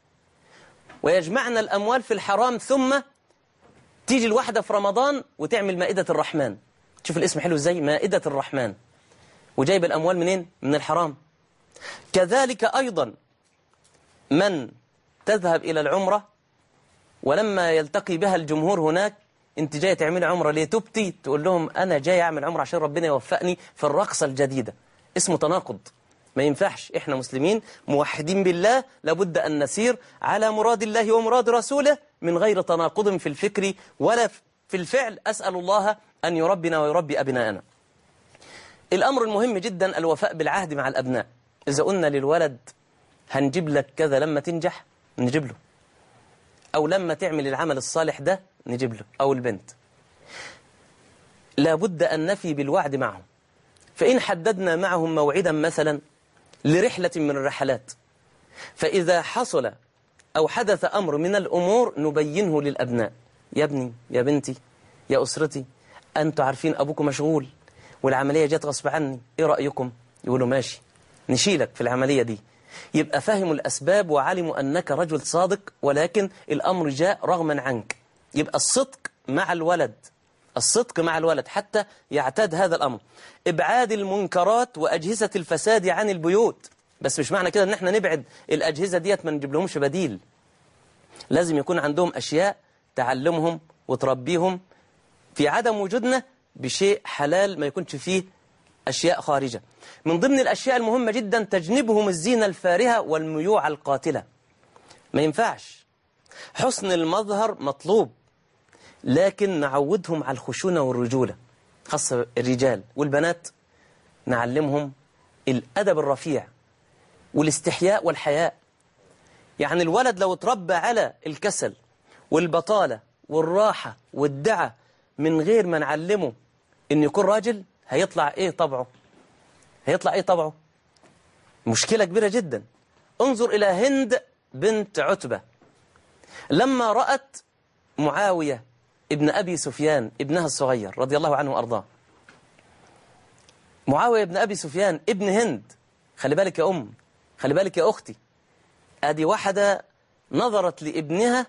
ويجمعن الأموال في الحرام ثم تيجي الواحدة في رمضان وتعمل مائدة الرحمن شوف الاسم حلو ازاي مائدة الرحمن وجايب الأموال منين من الحرام كذلك أيضا من تذهب إلى العمرة ولما يلتقي بها الجمهور هناك انت جاي تعملي عمرة ليه تبتي تقول لهم انا جاي اعمل عمرة عشان ربنا يوفقني في الرقصة الجديدة اسمه تناقض ما ينفعش احنا مسلمين موحدين بالله لابد ان نسير على مراد الله ومراد رسوله من غير تناقض في الفكر ولا في الفعل اسال الله ان يربنا ويربي ابناءنا الامر المهم جدا الوفاء بالعهد مع الابناء اذا قلنا للولد هنجيب لك كذا لما تنجح نجيب له أو لما تعمل العمل الصالح ده نجيب له أو البنت لابد أن نفي بالوعد معهم فإن حددنا معهم موعدا مثلا لرحلة من الرحلات فإذا حصل أو حدث أمر من الأمور نبينه للأبناء يا ابني يا بنتي يا أسرتي أنتوا عارفين أبوكم مشغول والعملية جت غصب عني إيه رأيكم يقولوا ماشي نشيلك في العملية دي يبقى فهموا الأسباب وعلموا أنك رجل صادق ولكن الأمر جاء رغما عنك يبقى الصدق مع الولد الصدق مع الولد حتى يعتاد هذا الأمر إبعاد المنكرات وأجهزة الفساد عن البيوت بس مش معنى كده أن احنا نبعد الأجهزة ديت ما نجيب لهمش بديل لازم يكون عندهم أشياء تعلمهم وتربيهم في عدم وجودنا بشيء حلال ما يكونش فيه أشياء خارجة من ضمن الأشياء المهمة جدا تجنبهم الزينة الفارهة والميوع القاتلة ما ينفعش حسن المظهر مطلوب لكن نعودهم على الخشونة والرجولة خاصة الرجال والبنات نعلمهم الأدب الرفيع والاستحياء والحياء يعني الولد لو اتربى على الكسل والبطالة والراحة والدعة من غير ما نعلمه ان يكون راجل هيطلع ايه طبعه هيطلع ايه طبعه مشكلة كبيرة جدا انظر الى هند بنت عتبة لما رأت معاوية ابن أبي سفيان ابنها الصغير رضي الله عنه وأرضاه معاوية ابن أبي سفيان ابن هند خلي بالك يا أم خلي بالك يا أختي أدي واحدة نظرت لابنها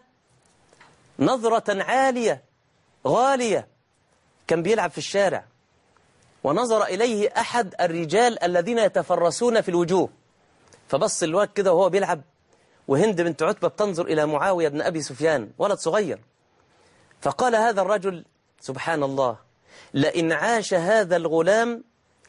نظرة عالية غالية كان بيلعب في الشارع ونظر إليه أحد الرجال الذين يتفرسون في الوجوه فبص الواد كده وهو بيلعب وهند بنت عتبة بتنظر إلى معاوية بن أبي سفيان ولد صغير فقال هذا الرجل سبحان الله لئن عاش هذا الغلام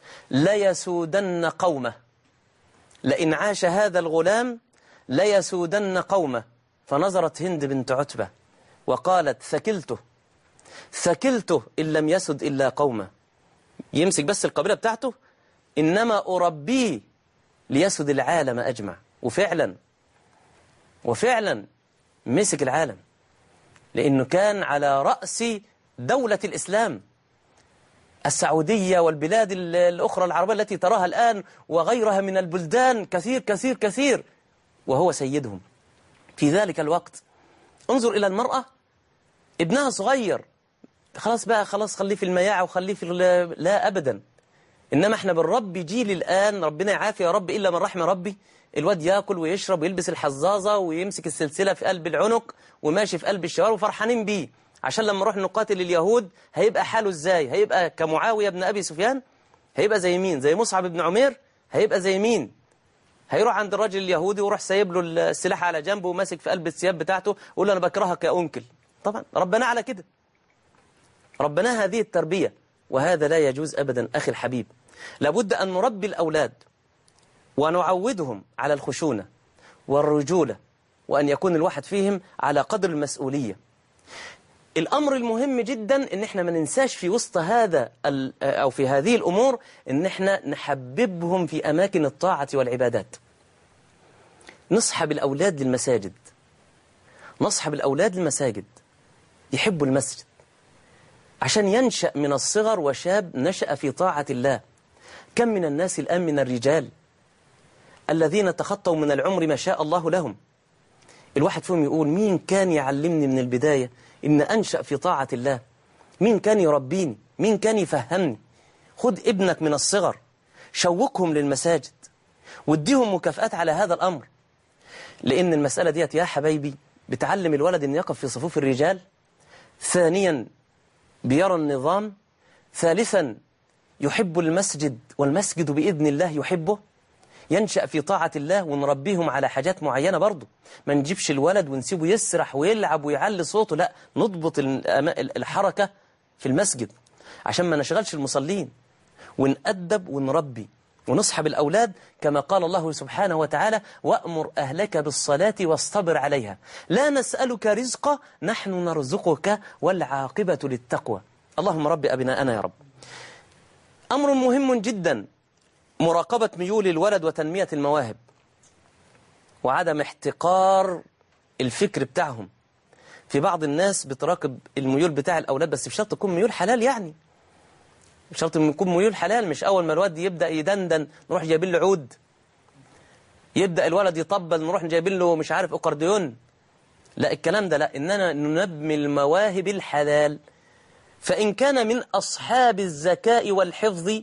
ليسودن قومه لئن عاش هذا الغلام ليسودن قومه فنظرت هند بنت عتبة وقالت ثكلته ثكلته إن لم يسد إلا قومه يمسك بس القبيلة بتاعته إنما أربيه ليسد العالم أجمع وفعلا وفعلا مسك العالم لأنه كان على رأس دولة الإسلام السعودية والبلاد الأخرى العربية التي تراها الآن وغيرها من البلدان كثير كثير كثير وهو سيدهم في ذلك الوقت انظر إلى المرأة ابنها صغير خلاص بقى خلاص خليه في المياعة وخليه في لا أبدا إنما احنا بالرب جيل الآن ربنا يعافي يا رب إلا من رحم ربي الواد ياكل ويشرب ويلبس الحظاظة ويمسك السلسلة في قلب العنق وماشي في قلب الشوارع وفرحانين بيه عشان لما نروح نقاتل اليهود هيبقى حاله ازاي هيبقى كمعاوية بن أبي سفيان هيبقى زي مين زي مصعب بن عمير هيبقى زي مين هيروح عند الراجل اليهودي ويروح سايب له السلاح على جنبه وماسك في قلب الثياب بتاعته ويقول له انا بكرهك يا انكل طبعا ربنا على كده ربنا هذه التربية وهذا لا يجوز أبدا أخي الحبيب لابد أن نربي الأولاد ونعودهم على الخشونة والرجولة وأن يكون الواحد فيهم على قدر المسؤولية الأمر المهم جدا أن احنا ما ننساش في وسط هذا أو في هذه الأمور أن احنا نحببهم في أماكن الطاعة والعبادات نصحب الأولاد للمساجد نصحب الأولاد للمساجد يحبوا المسجد عشان ينشأ من الصغر وشاب نشأ في طاعة الله كم من الناس الآن من الرجال الذين تخطوا من العمر ما شاء الله لهم الواحد فيهم يقول مين كان يعلمني من البداية إن أنشأ في طاعة الله مين كان يربيني مين كان يفهمني خد ابنك من الصغر شوقهم للمساجد واديهم مكافآت على هذا الأمر لأن المسألة ديت يا حبايبي بتعلم الولد أن يقف في صفوف الرجال ثانيا بيرى النظام ثالثا يحب المسجد والمسجد بإذن الله يحبه ينشأ في طاعة الله ونربيهم على حاجات معينة برضه ما نجيبش الولد ونسيبه يسرح ويلعب ويعلي صوته لا نضبط الحركة في المسجد عشان ما نشغلش المصلين ونأدب ونربي ونصحب الأولاد كما قال الله سبحانه وتعالى وأمر أهلك بالصلاة واصطبر عليها لا نسألك رزقا نحن نرزقك والعاقبة للتقوى اللهم رب أبناءنا يا رب أمر مهم جدا مراقبة ميول الولد وتنمية المواهب وعدم احتقار الفكر بتاعهم في بعض الناس بتراقب الميول بتاع الأولاد بس بشرط تكون ميول حلال يعني بشرط يكون ميول حلال مش أول ما الولد يبدأ يدندن نروح جايبين له عود يبدأ الولد يطبل نروح جايبين له مش عارف أقرديون لا الكلام ده لا إننا ننمي المواهب الحلال فإن كان من أصحاب الذكاء والحفظ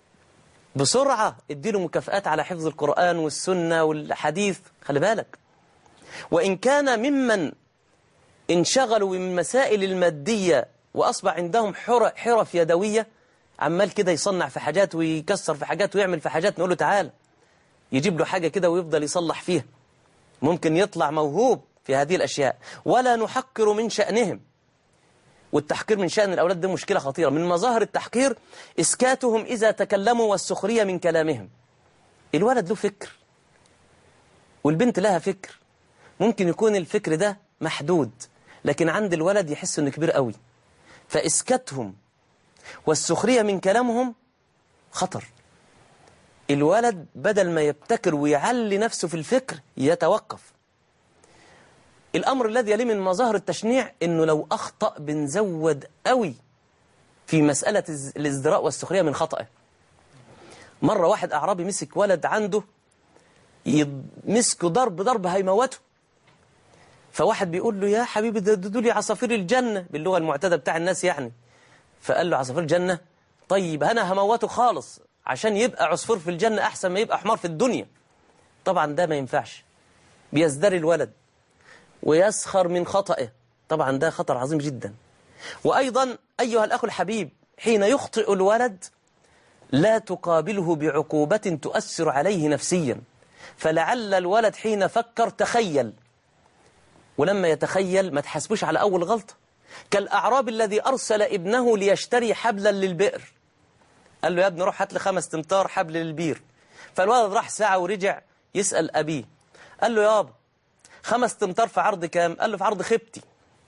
بسرعة اديله مكافآت على حفظ القرآن والسنة والحديث خلي بالك وإن كان ممن انشغلوا من مسائل المادية وأصبح عندهم حرف يدوية عمال كده يصنع في حاجات ويكسر في حاجات ويعمل في حاجات نقول له تعال يجيب له حاجة كده ويفضل يصلح فيها ممكن يطلع موهوب في هذه الأشياء ولا نحقر من شأنهم والتحقير من شأن الأولاد ده مشكلة خطيرة من مظاهر التحقير إسكاتهم إذا تكلموا والسخرية من كلامهم الولد له فكر والبنت لها فكر ممكن يكون الفكر ده محدود لكن عند الولد يحس انه كبير قوي فإسكاتهم والسخرية من كلامهم خطر الولد بدل ما يبتكر ويعلي نفسه في الفكر يتوقف الأمر الذي يلي من مظاهر التشنيع إنه لو أخطأ بنزود قوي في مسألة الازدراء والسخرية من خطأه مرة واحد أعرابي مسك ولد عنده مسكه ضرب ضرب هيموته فواحد بيقول له يا حبيبي ده دول عصافير الجنة باللغة المعتادة بتاع الناس يعني فقال له عصافير الجنة طيب أنا هموته خالص عشان يبقى عصفور في الجنة أحسن ما يبقى حمار في الدنيا طبعا ده ما ينفعش بيزدري الولد ويسخر من خطئه طبعا ده خطر عظيم جدا وأيضا أيها الأخ الحبيب حين يخطئ الولد لا تقابله بعقوبة تؤثر عليه نفسيا فلعل الولد حين فكر تخيل ولما يتخيل ما تحسبوش على أول غلطة كالأعراب الذي أرسل ابنه ليشتري حبلا للبئر قال له يا ابني روح هات لي خمس تمتار حبل للبير فالولد راح ساعة ورجع يسأل أبيه قال له يابا خمس تمتار في عرض كام قال له في عرض خبتي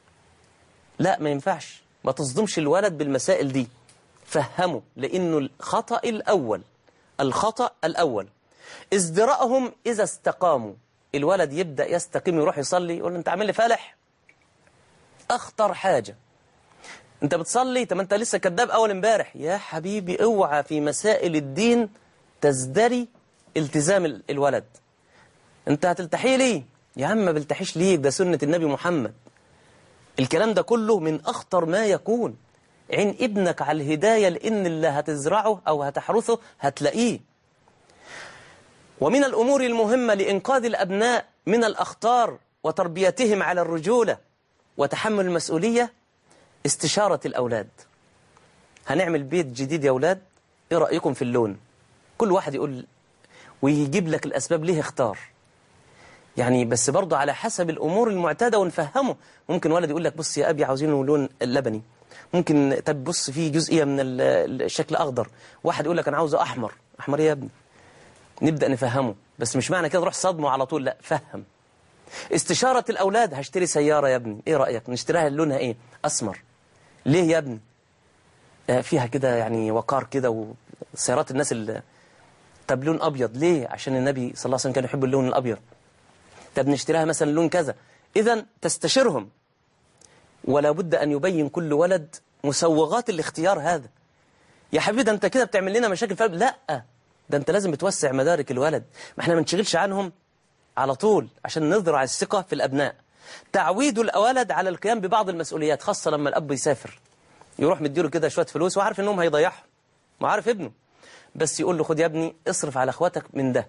لا ما ينفعش ما تصدمش الولد بالمسائل دي فهمه لأنه الخطأ الأول الخطأ الأول ازدراءهم إذا استقاموا الولد يبدأ يستقيم يروح يصلي يقول له أنت عامل لي فالح أخطر حاجة أنت بتصلي طب أنت لسه كذاب أول امبارح يا حبيبي اوعى في مسائل الدين تزدري التزام الولد أنت هتلتحي لي يا عم ما بلتحيش ليك ده سنة النبي محمد الكلام ده كله من أخطر ما يكون عين ابنك على الهداية لأن اللي هتزرعه أو هتحرثه هتلاقيه ومن الأمور المهمة لإنقاذ الأبناء من الأخطار وتربيتهم على الرجولة وتحمل المسؤولية استشارة الأولاد هنعمل بيت جديد يا أولاد إيه رأيكم في اللون كل واحد يقول ويجيب لك الأسباب ليه اختار يعني بس برضه على حسب الأمور المعتادة ونفهمه ممكن ولد يقول لك بص يا أبي عاوزينه لون لبني ممكن طب بص فيه جزئية من الشكل أخضر واحد يقول لك أنا عاوزه أحمر أحمر إيه يا ابني نبدأ نفهمه بس مش معنى كده نروح صدمه على طول لا فهم استشارة الأولاد هشتري سيارة يا ابني إيه رأيك نشتريها لونها إيه أسمر ليه يا ابني آه فيها كده يعني وقار كده وسيارات الناس اللي طب لون أبيض ليه عشان النبي صلى الله عليه وسلم كان يحب اللون الأبيض طب نشتريها مثلا لون كذا إذا تستشيرهم ولا بد أن يبين كل ولد مسوغات الاختيار هذا يا حبيبي ده أنت كده بتعمل لنا مشاكل فهم لا ده أنت لازم بتوسع مدارك الولد ما احنا ما نشغلش عنهم على طول عشان نزرع الثقة في الأبناء تعويد الولد على القيام ببعض المسؤوليات خاصة لما الأب يسافر يروح مديله كده شوية فلوس وعارف إنهم هيضيعهم وعارف ابنه بس يقول له خد يا ابني اصرف على اخواتك من ده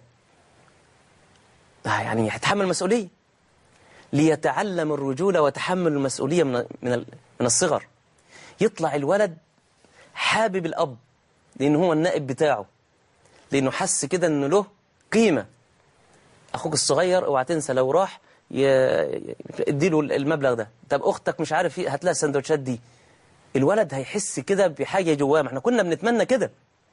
يعني هيتحمل مسؤولية ليتعلم الرجولة وتحمل المسؤولية من من من الصغر يطلع الولد حابب الأب لأنه هو النائب بتاعه لأنه حس كده أنه له قيمة أخوك الصغير اوعى تنسى لو راح ي... اديله المبلغ ده طب أختك مش عارف ايه هات لها السندوتشات دي الولد هيحس كده بحاجة جواه ما احنا كنا بنتمنى كده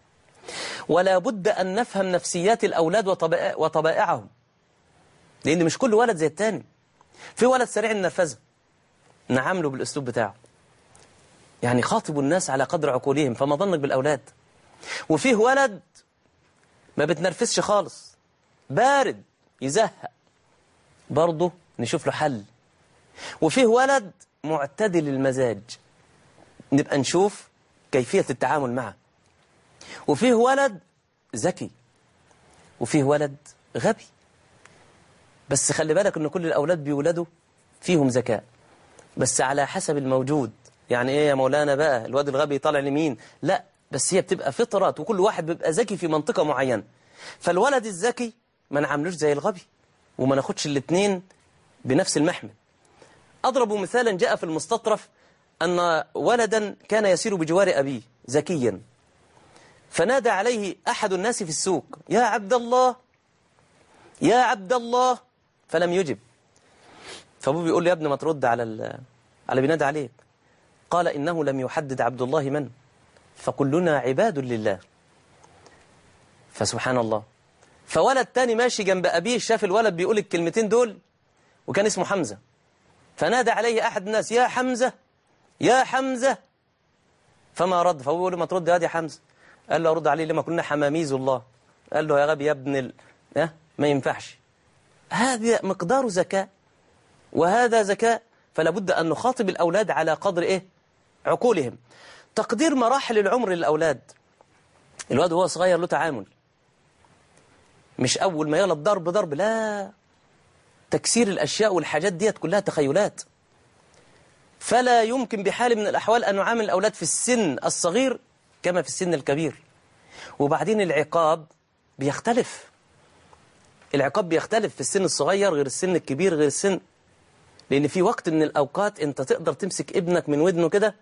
ولا بد أن نفهم نفسيات الأولاد وطبائع وطبائعهم لأن مش كل ولد زي التاني في ولد سريع النرفزة نعامله بالأسلوب بتاعه يعني خاطبوا الناس على قدر عقولهم فما ظنك بالأولاد وفيه ولد ما بتنرفزش خالص بارد يزهق برضه نشوف له حل وفيه ولد معتدل المزاج نبقى نشوف كيفية التعامل معه وفيه ولد ذكي وفيه ولد غبي بس خلي بالك ان كل الاولاد بيولدوا فيهم ذكاء بس على حسب الموجود يعني ايه يا مولانا بقى الواد الغبي طالع لمين لا بس هي بتبقى فطرات وكل واحد بيبقى ذكي في منطقة معينة فالولد الذكي ما نعاملوش زي الغبي وما ناخدش الاثنين بنفس المحمل أضرب مثالا جاء في المستطرف أن ولدا كان يسير بجوار أبيه ذكيا فنادى عليه أحد الناس في السوق يا عبد الله يا عبد الله فلم يجب فابوه بيقول له يا ابني ما ترد على ال... على بينادى عليك قال إنه لم يحدد عبد الله من فكلنا عباد لله فسبحان الله فولد تاني ماشي جنب أبيه شاف الولد بيقول الكلمتين دول وكان اسمه حمزة فنادى عليه أحد الناس يا حمزة يا حمزة فما رد فهو بيقول له ما ترد يا حمزة قال له أرد عليه لما كنا حماميز الله قال له يا غبي يا ابن ال... أه؟ ما ينفعش هذا مقدار ذكاء وهذا ذكاء فلا بد أن نخاطب الأولاد على قدر إيه عقولهم تقدير مراحل العمر للأولاد الواد وهو صغير له تعامل مش أول ما يغلط ضرب ضرب لا تكسير الأشياء والحاجات ديت كلها تخيلات فلا يمكن بحال من الأحوال أن نعامل الأولاد في السن الصغير كما في السن الكبير وبعدين العقاب بيختلف العقاب بيختلف في السن الصغير غير السن الكبير غير السن لأن في وقت من الأوقات أنت تقدر تمسك ابنك من ودنه كده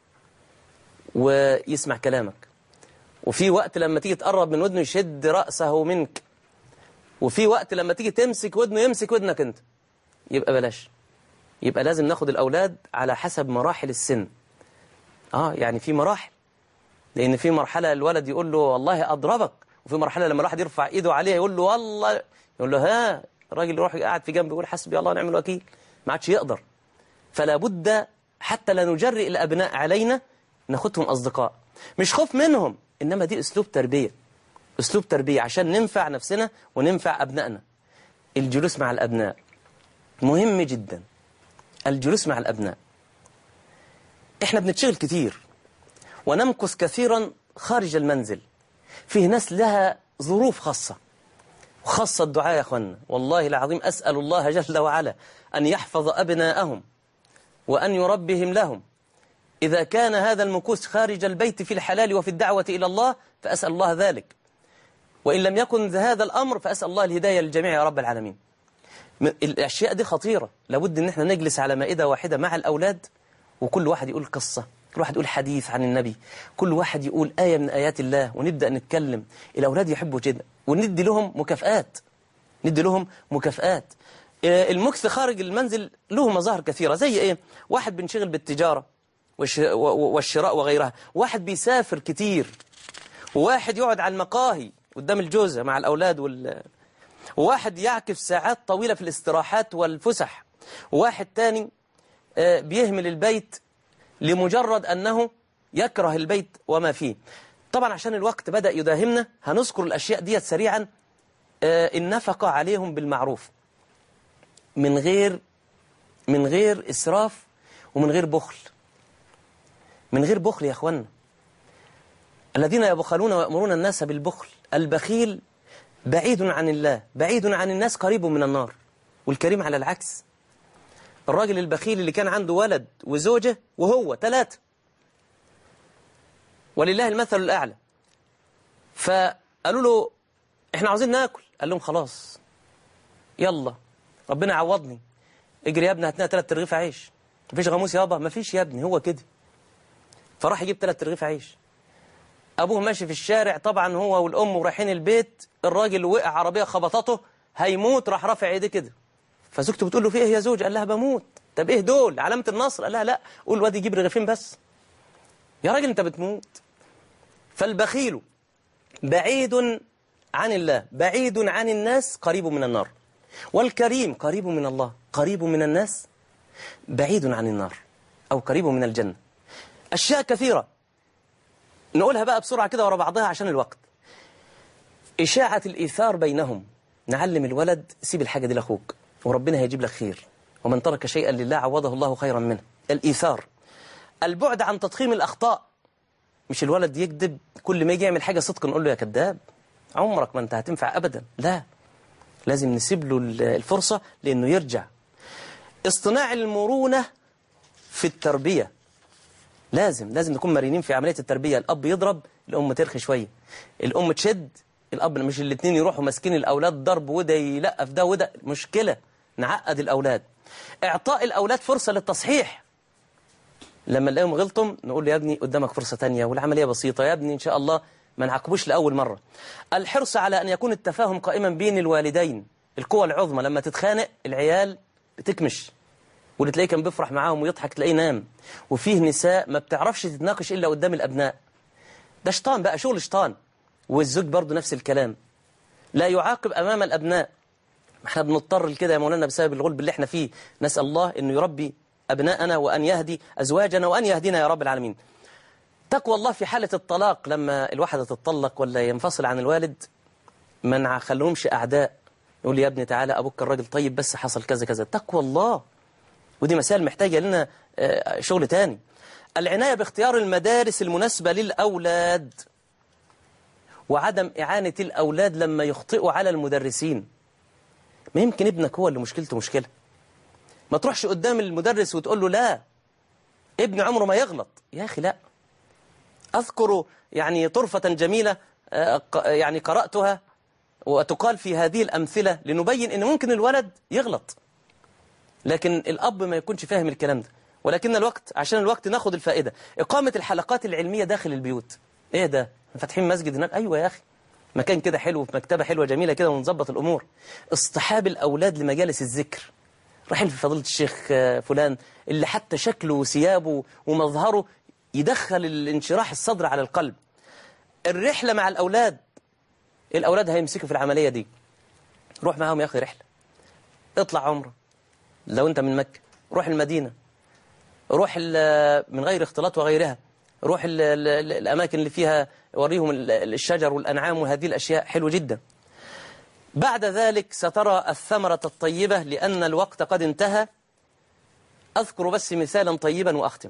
ويسمع كلامك وفي وقت لما تيجي تقرب من ودنه يشد رأسه منك وفي وقت لما تيجي تمسك ودنه يمسك ودنك أنت يبقى بلاش يبقى لازم ناخد الأولاد على حسب مراحل السن آه يعني في مراحل لأن في مرحلة الولد يقول له والله أضربك وفي مرحلة لما الواحد يرفع إيده عليه يقول له والله يقول له ها الراجل يروح قاعد في جنبه يقول حسبي الله ونعم الوكيل ما عادش يقدر فلا بد حتى لا نجرئ الأبناء علينا ناخدهم أصدقاء مش خوف منهم إنما دي أسلوب تربية أسلوب تربية عشان ننفع نفسنا وننفع أبنائنا الجلوس مع الأبناء مهم جدا الجلوس مع الأبناء إحنا بنتشغل كتير ونمكث كثيرا خارج المنزل فيه ناس لها ظروف خاصة وخاصة الدعاء يا أخوانا والله العظيم أسأل الله جل وعلا أن يحفظ أبناءهم وأن يربهم لهم إذا كان هذا المكوس خارج البيت في الحلال وفي الدعوة إلى الله فأسأل الله ذلك وإن لم يكن هذا الأمر فأسأل الله الهداية للجميع يا رب العالمين الأشياء دي خطيرة لابد أن احنا نجلس على مائدة واحدة مع الأولاد وكل واحد يقول قصة كل واحد يقول حديث عن النبي كل واحد يقول آية من آيات الله ونبدأ نتكلم الأولاد يحبوا كده وندي لهم مكافآت ندي لهم مكافآت المكث خارج المنزل له مظاهر كثيرة زي إيه واحد بنشغل بالتجارة والشراء وغيرها واحد بيسافر كتير وواحد يقعد على المقاهي قدام الجوزة مع الأولاد وال... وواحد يعكف ساعات طويلة في الاستراحات والفسح وواحد تاني بيهمل البيت لمجرد أنه يكره البيت وما فيه طبعا عشان الوقت بدأ يداهمنا هنذكر الأشياء ديت سريعا النفقة عليهم بالمعروف من غير من غير إسراف ومن غير بخل من غير بخل يا أخوانا الذين يبخلون ويأمرون الناس بالبخل البخيل بعيد عن الله بعيد عن الناس قريب من النار والكريم على العكس الراجل البخيل اللي كان عنده ولد وزوجة وهو ثلاثة ولله المثل الأعلى فقالوا له احنا عاوزين ناكل قال لهم خلاص يلا ربنا عوضني اجري يا ابني هاتنا ثلاث رغيف عيش مفيش غاموس يابا مفيش يا ابني هو كده فراح يجيب ثلاث رغيف عيش أبوه ماشي في الشارع طبعا هو والأم ورايحين البيت الراجل وقع عربية خبطته هيموت راح رافع ايديه كده فزوجته بتقول له في ايه يا زوج قال لها بموت طب ايه دول علامة النصر قال لها لا قول الواد يجيب رغيفين بس يا راجل انت بتموت فالبخيل بعيد عن الله بعيد عن الناس قريب من النار والكريم قريب من الله قريب من الناس بعيد عن النار أو قريب من الجنة أشياء كثيرة نقولها بقى بسرعة كده ورا بعضها عشان الوقت إشاعة الإيثار بينهم نعلم الولد سيب الحاجة دي لأخوك وربنا هيجيب لك خير ومن ترك شيئا لله عوضه الله خيرا منه الإيثار البعد عن تضخيم الأخطاء مش الولد يكذب كل ما يجي يعمل حاجة صدق نقول له يا كذاب عمرك ما انت هتنفع أبدا لا لازم نسيب له الفرصة لأنه يرجع اصطناع المرونة في التربية لازم لازم نكون مرنين في عملية التربية الأب يضرب الأم ترخي شوية الأم تشد الأب مش الاثنين يروحوا ماسكين الأولاد ضرب وده يلقف ده وده مشكلة نعقد الأولاد إعطاء الأولاد فرصة للتصحيح لما نلاقيهم غلطهم نقول له يا ابني قدامك فرصة تانية والعملية بسيطة يا ابني إن شاء الله ما نعاقبوش لأول مرة الحرص على أن يكون التفاهم قائما بين الوالدين القوة العظمى لما تتخانق العيال بتكمش واللي تلاقيه كان بيفرح معاهم ويضحك تلاقيه نام وفيه نساء ما بتعرفش تتناقش إلا قدام الأبناء ده شيطان بقى شغل شيطان والزوج برضه نفس الكلام لا يعاقب أمام الأبناء احنا بنضطر لكده يا مولانا بسبب الغلب اللي احنا فيه نسأل الله أنه يربي أبناءنا وأن يهدي أزواجنا وأن يهدينا يا رب العالمين تقوى الله في حالة الطلاق لما الواحدة تتطلق ولا ينفصل عن الوالد ما خلوهمش أعداء يقول لي يا ابني تعالى أبوك الراجل طيب بس حصل كذا كذا تقوى الله ودي مسائل محتاجة لنا شغل تاني العناية باختيار المدارس المناسبة للأولاد وعدم إعانة الأولاد لما يخطئوا على المدرسين ما يمكن ابنك هو اللي مشكلته مشكلة ما تروحش قدام المدرس وتقول له لا ابني عمره ما يغلط يا أخي لا أذكر يعني طرفة جميلة يعني قرأتها وتقال في هذه الأمثلة لنبين أن ممكن الولد يغلط لكن الأب ما يكونش فاهم الكلام ده ولكن الوقت عشان الوقت ناخد الفائدة إقامة الحلقات العلمية داخل البيوت إيه ده فاتحين مسجد هناك أيوة يا أخي مكان كده حلو في مكتبة حلوة جميلة كده ونظبط الأمور اصطحاب الأولاد لمجالس الذكر رايحين في فضيلة الشيخ فلان اللي حتى شكله وثيابه ومظهره يدخل الانشراح الصدر على القلب الرحلة مع الأولاد الأولاد هيمسكوا في العملية دي روح معاهم يا أخي رحلة اطلع عمره لو أنت من مكة روح المدينة روح من غير اختلاط وغيرها روح ال ال ال الأماكن اللي فيها وريهم الشجر والأنعام وهذه الأشياء حلو جدا بعد ذلك سترى الثمرة الطيبة لأن الوقت قد انتهى أذكر بس مثالا طيبا وأختم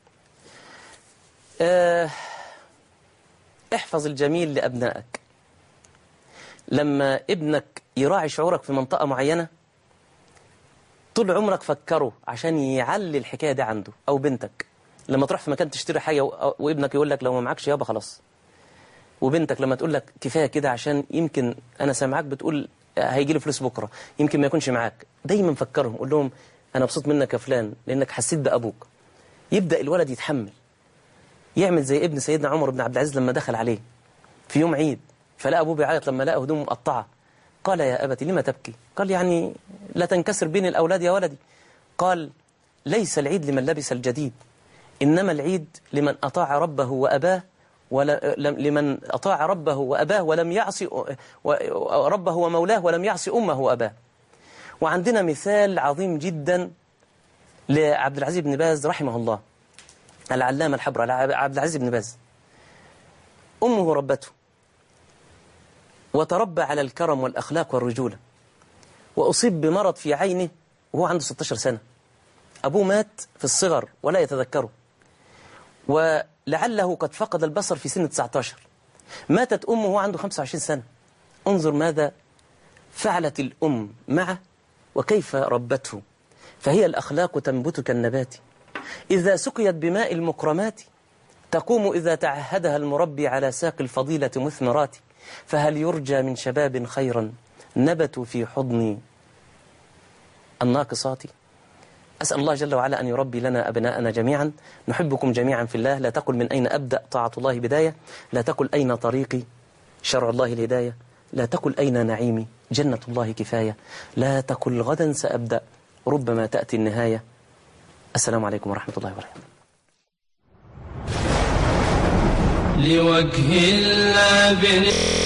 أه احفظ الجميل لأبنائك لما ابنك يراعي شعورك في منطقة معينة طول عمرك فكره عشان يعلي الحكاية دي عنده أو بنتك لما تروح في مكان تشتري حاجة وابنك يقول لك لو ما معكش يابا خلاص وبنتك لما تقول لك كفاية كده عشان يمكن أنا سامعك بتقول هيجي لي فلوس بكرة يمكن ما يكونش معاك دايما فكرهم قول لهم أنا مبسوط منك يا فلان لأنك حسيت بأبوك يبدأ الولد يتحمل يعمل زي ابن سيدنا عمر بن عبد العزيز لما دخل عليه في يوم عيد فلقى أبوه بيعيط لما لقى هدومه مقطعة قال يا أبتي لما تبكي قال يعني لا تنكسر بين الأولاد يا ولدي قال ليس العيد لمن لبس الجديد إنما العيد لمن أطاع ربه وأباه ولا لمن أطاع ربه وأباه ولم يعصي ربه ومولاه ولم يعصي أمه وأباه وعندنا مثال عظيم جدا لعبد العزيز بن باز رحمه الله العلامة الحبر عبد العزيز بن باز أمه ربته وتربى على الكرم والأخلاق والرجولة وأصيب بمرض في عينه وهو عنده 16 سنة أبوه مات في الصغر ولا يتذكره ولعله قد فقد البصر في سن 19 ماتت أمه وهو عنده 25 سنة انظر ماذا فعلت الأم معه وكيف ربته فهي الأخلاق تنبت كالنبات إذا سقيت بماء المكرمات تقوم إذا تعهدها المربي على ساق الفضيلة مثمرات فهل يرجى من شباب خيرا نبتوا في حضن الناقصات أسأل الله جل وعلا أن يربي لنا أبناءنا جميعا نحبكم جميعا في الله لا تقل من أين أبدأ طاعة الله بداية لا تقل أين طريقي شرع الله الهداية لا تقل أين نعيمي جنة الله كفاية لا تقل غدا سأبدأ ربما تأتي النهاية السلام عليكم ورحمة الله وبركاته لوجه الله بن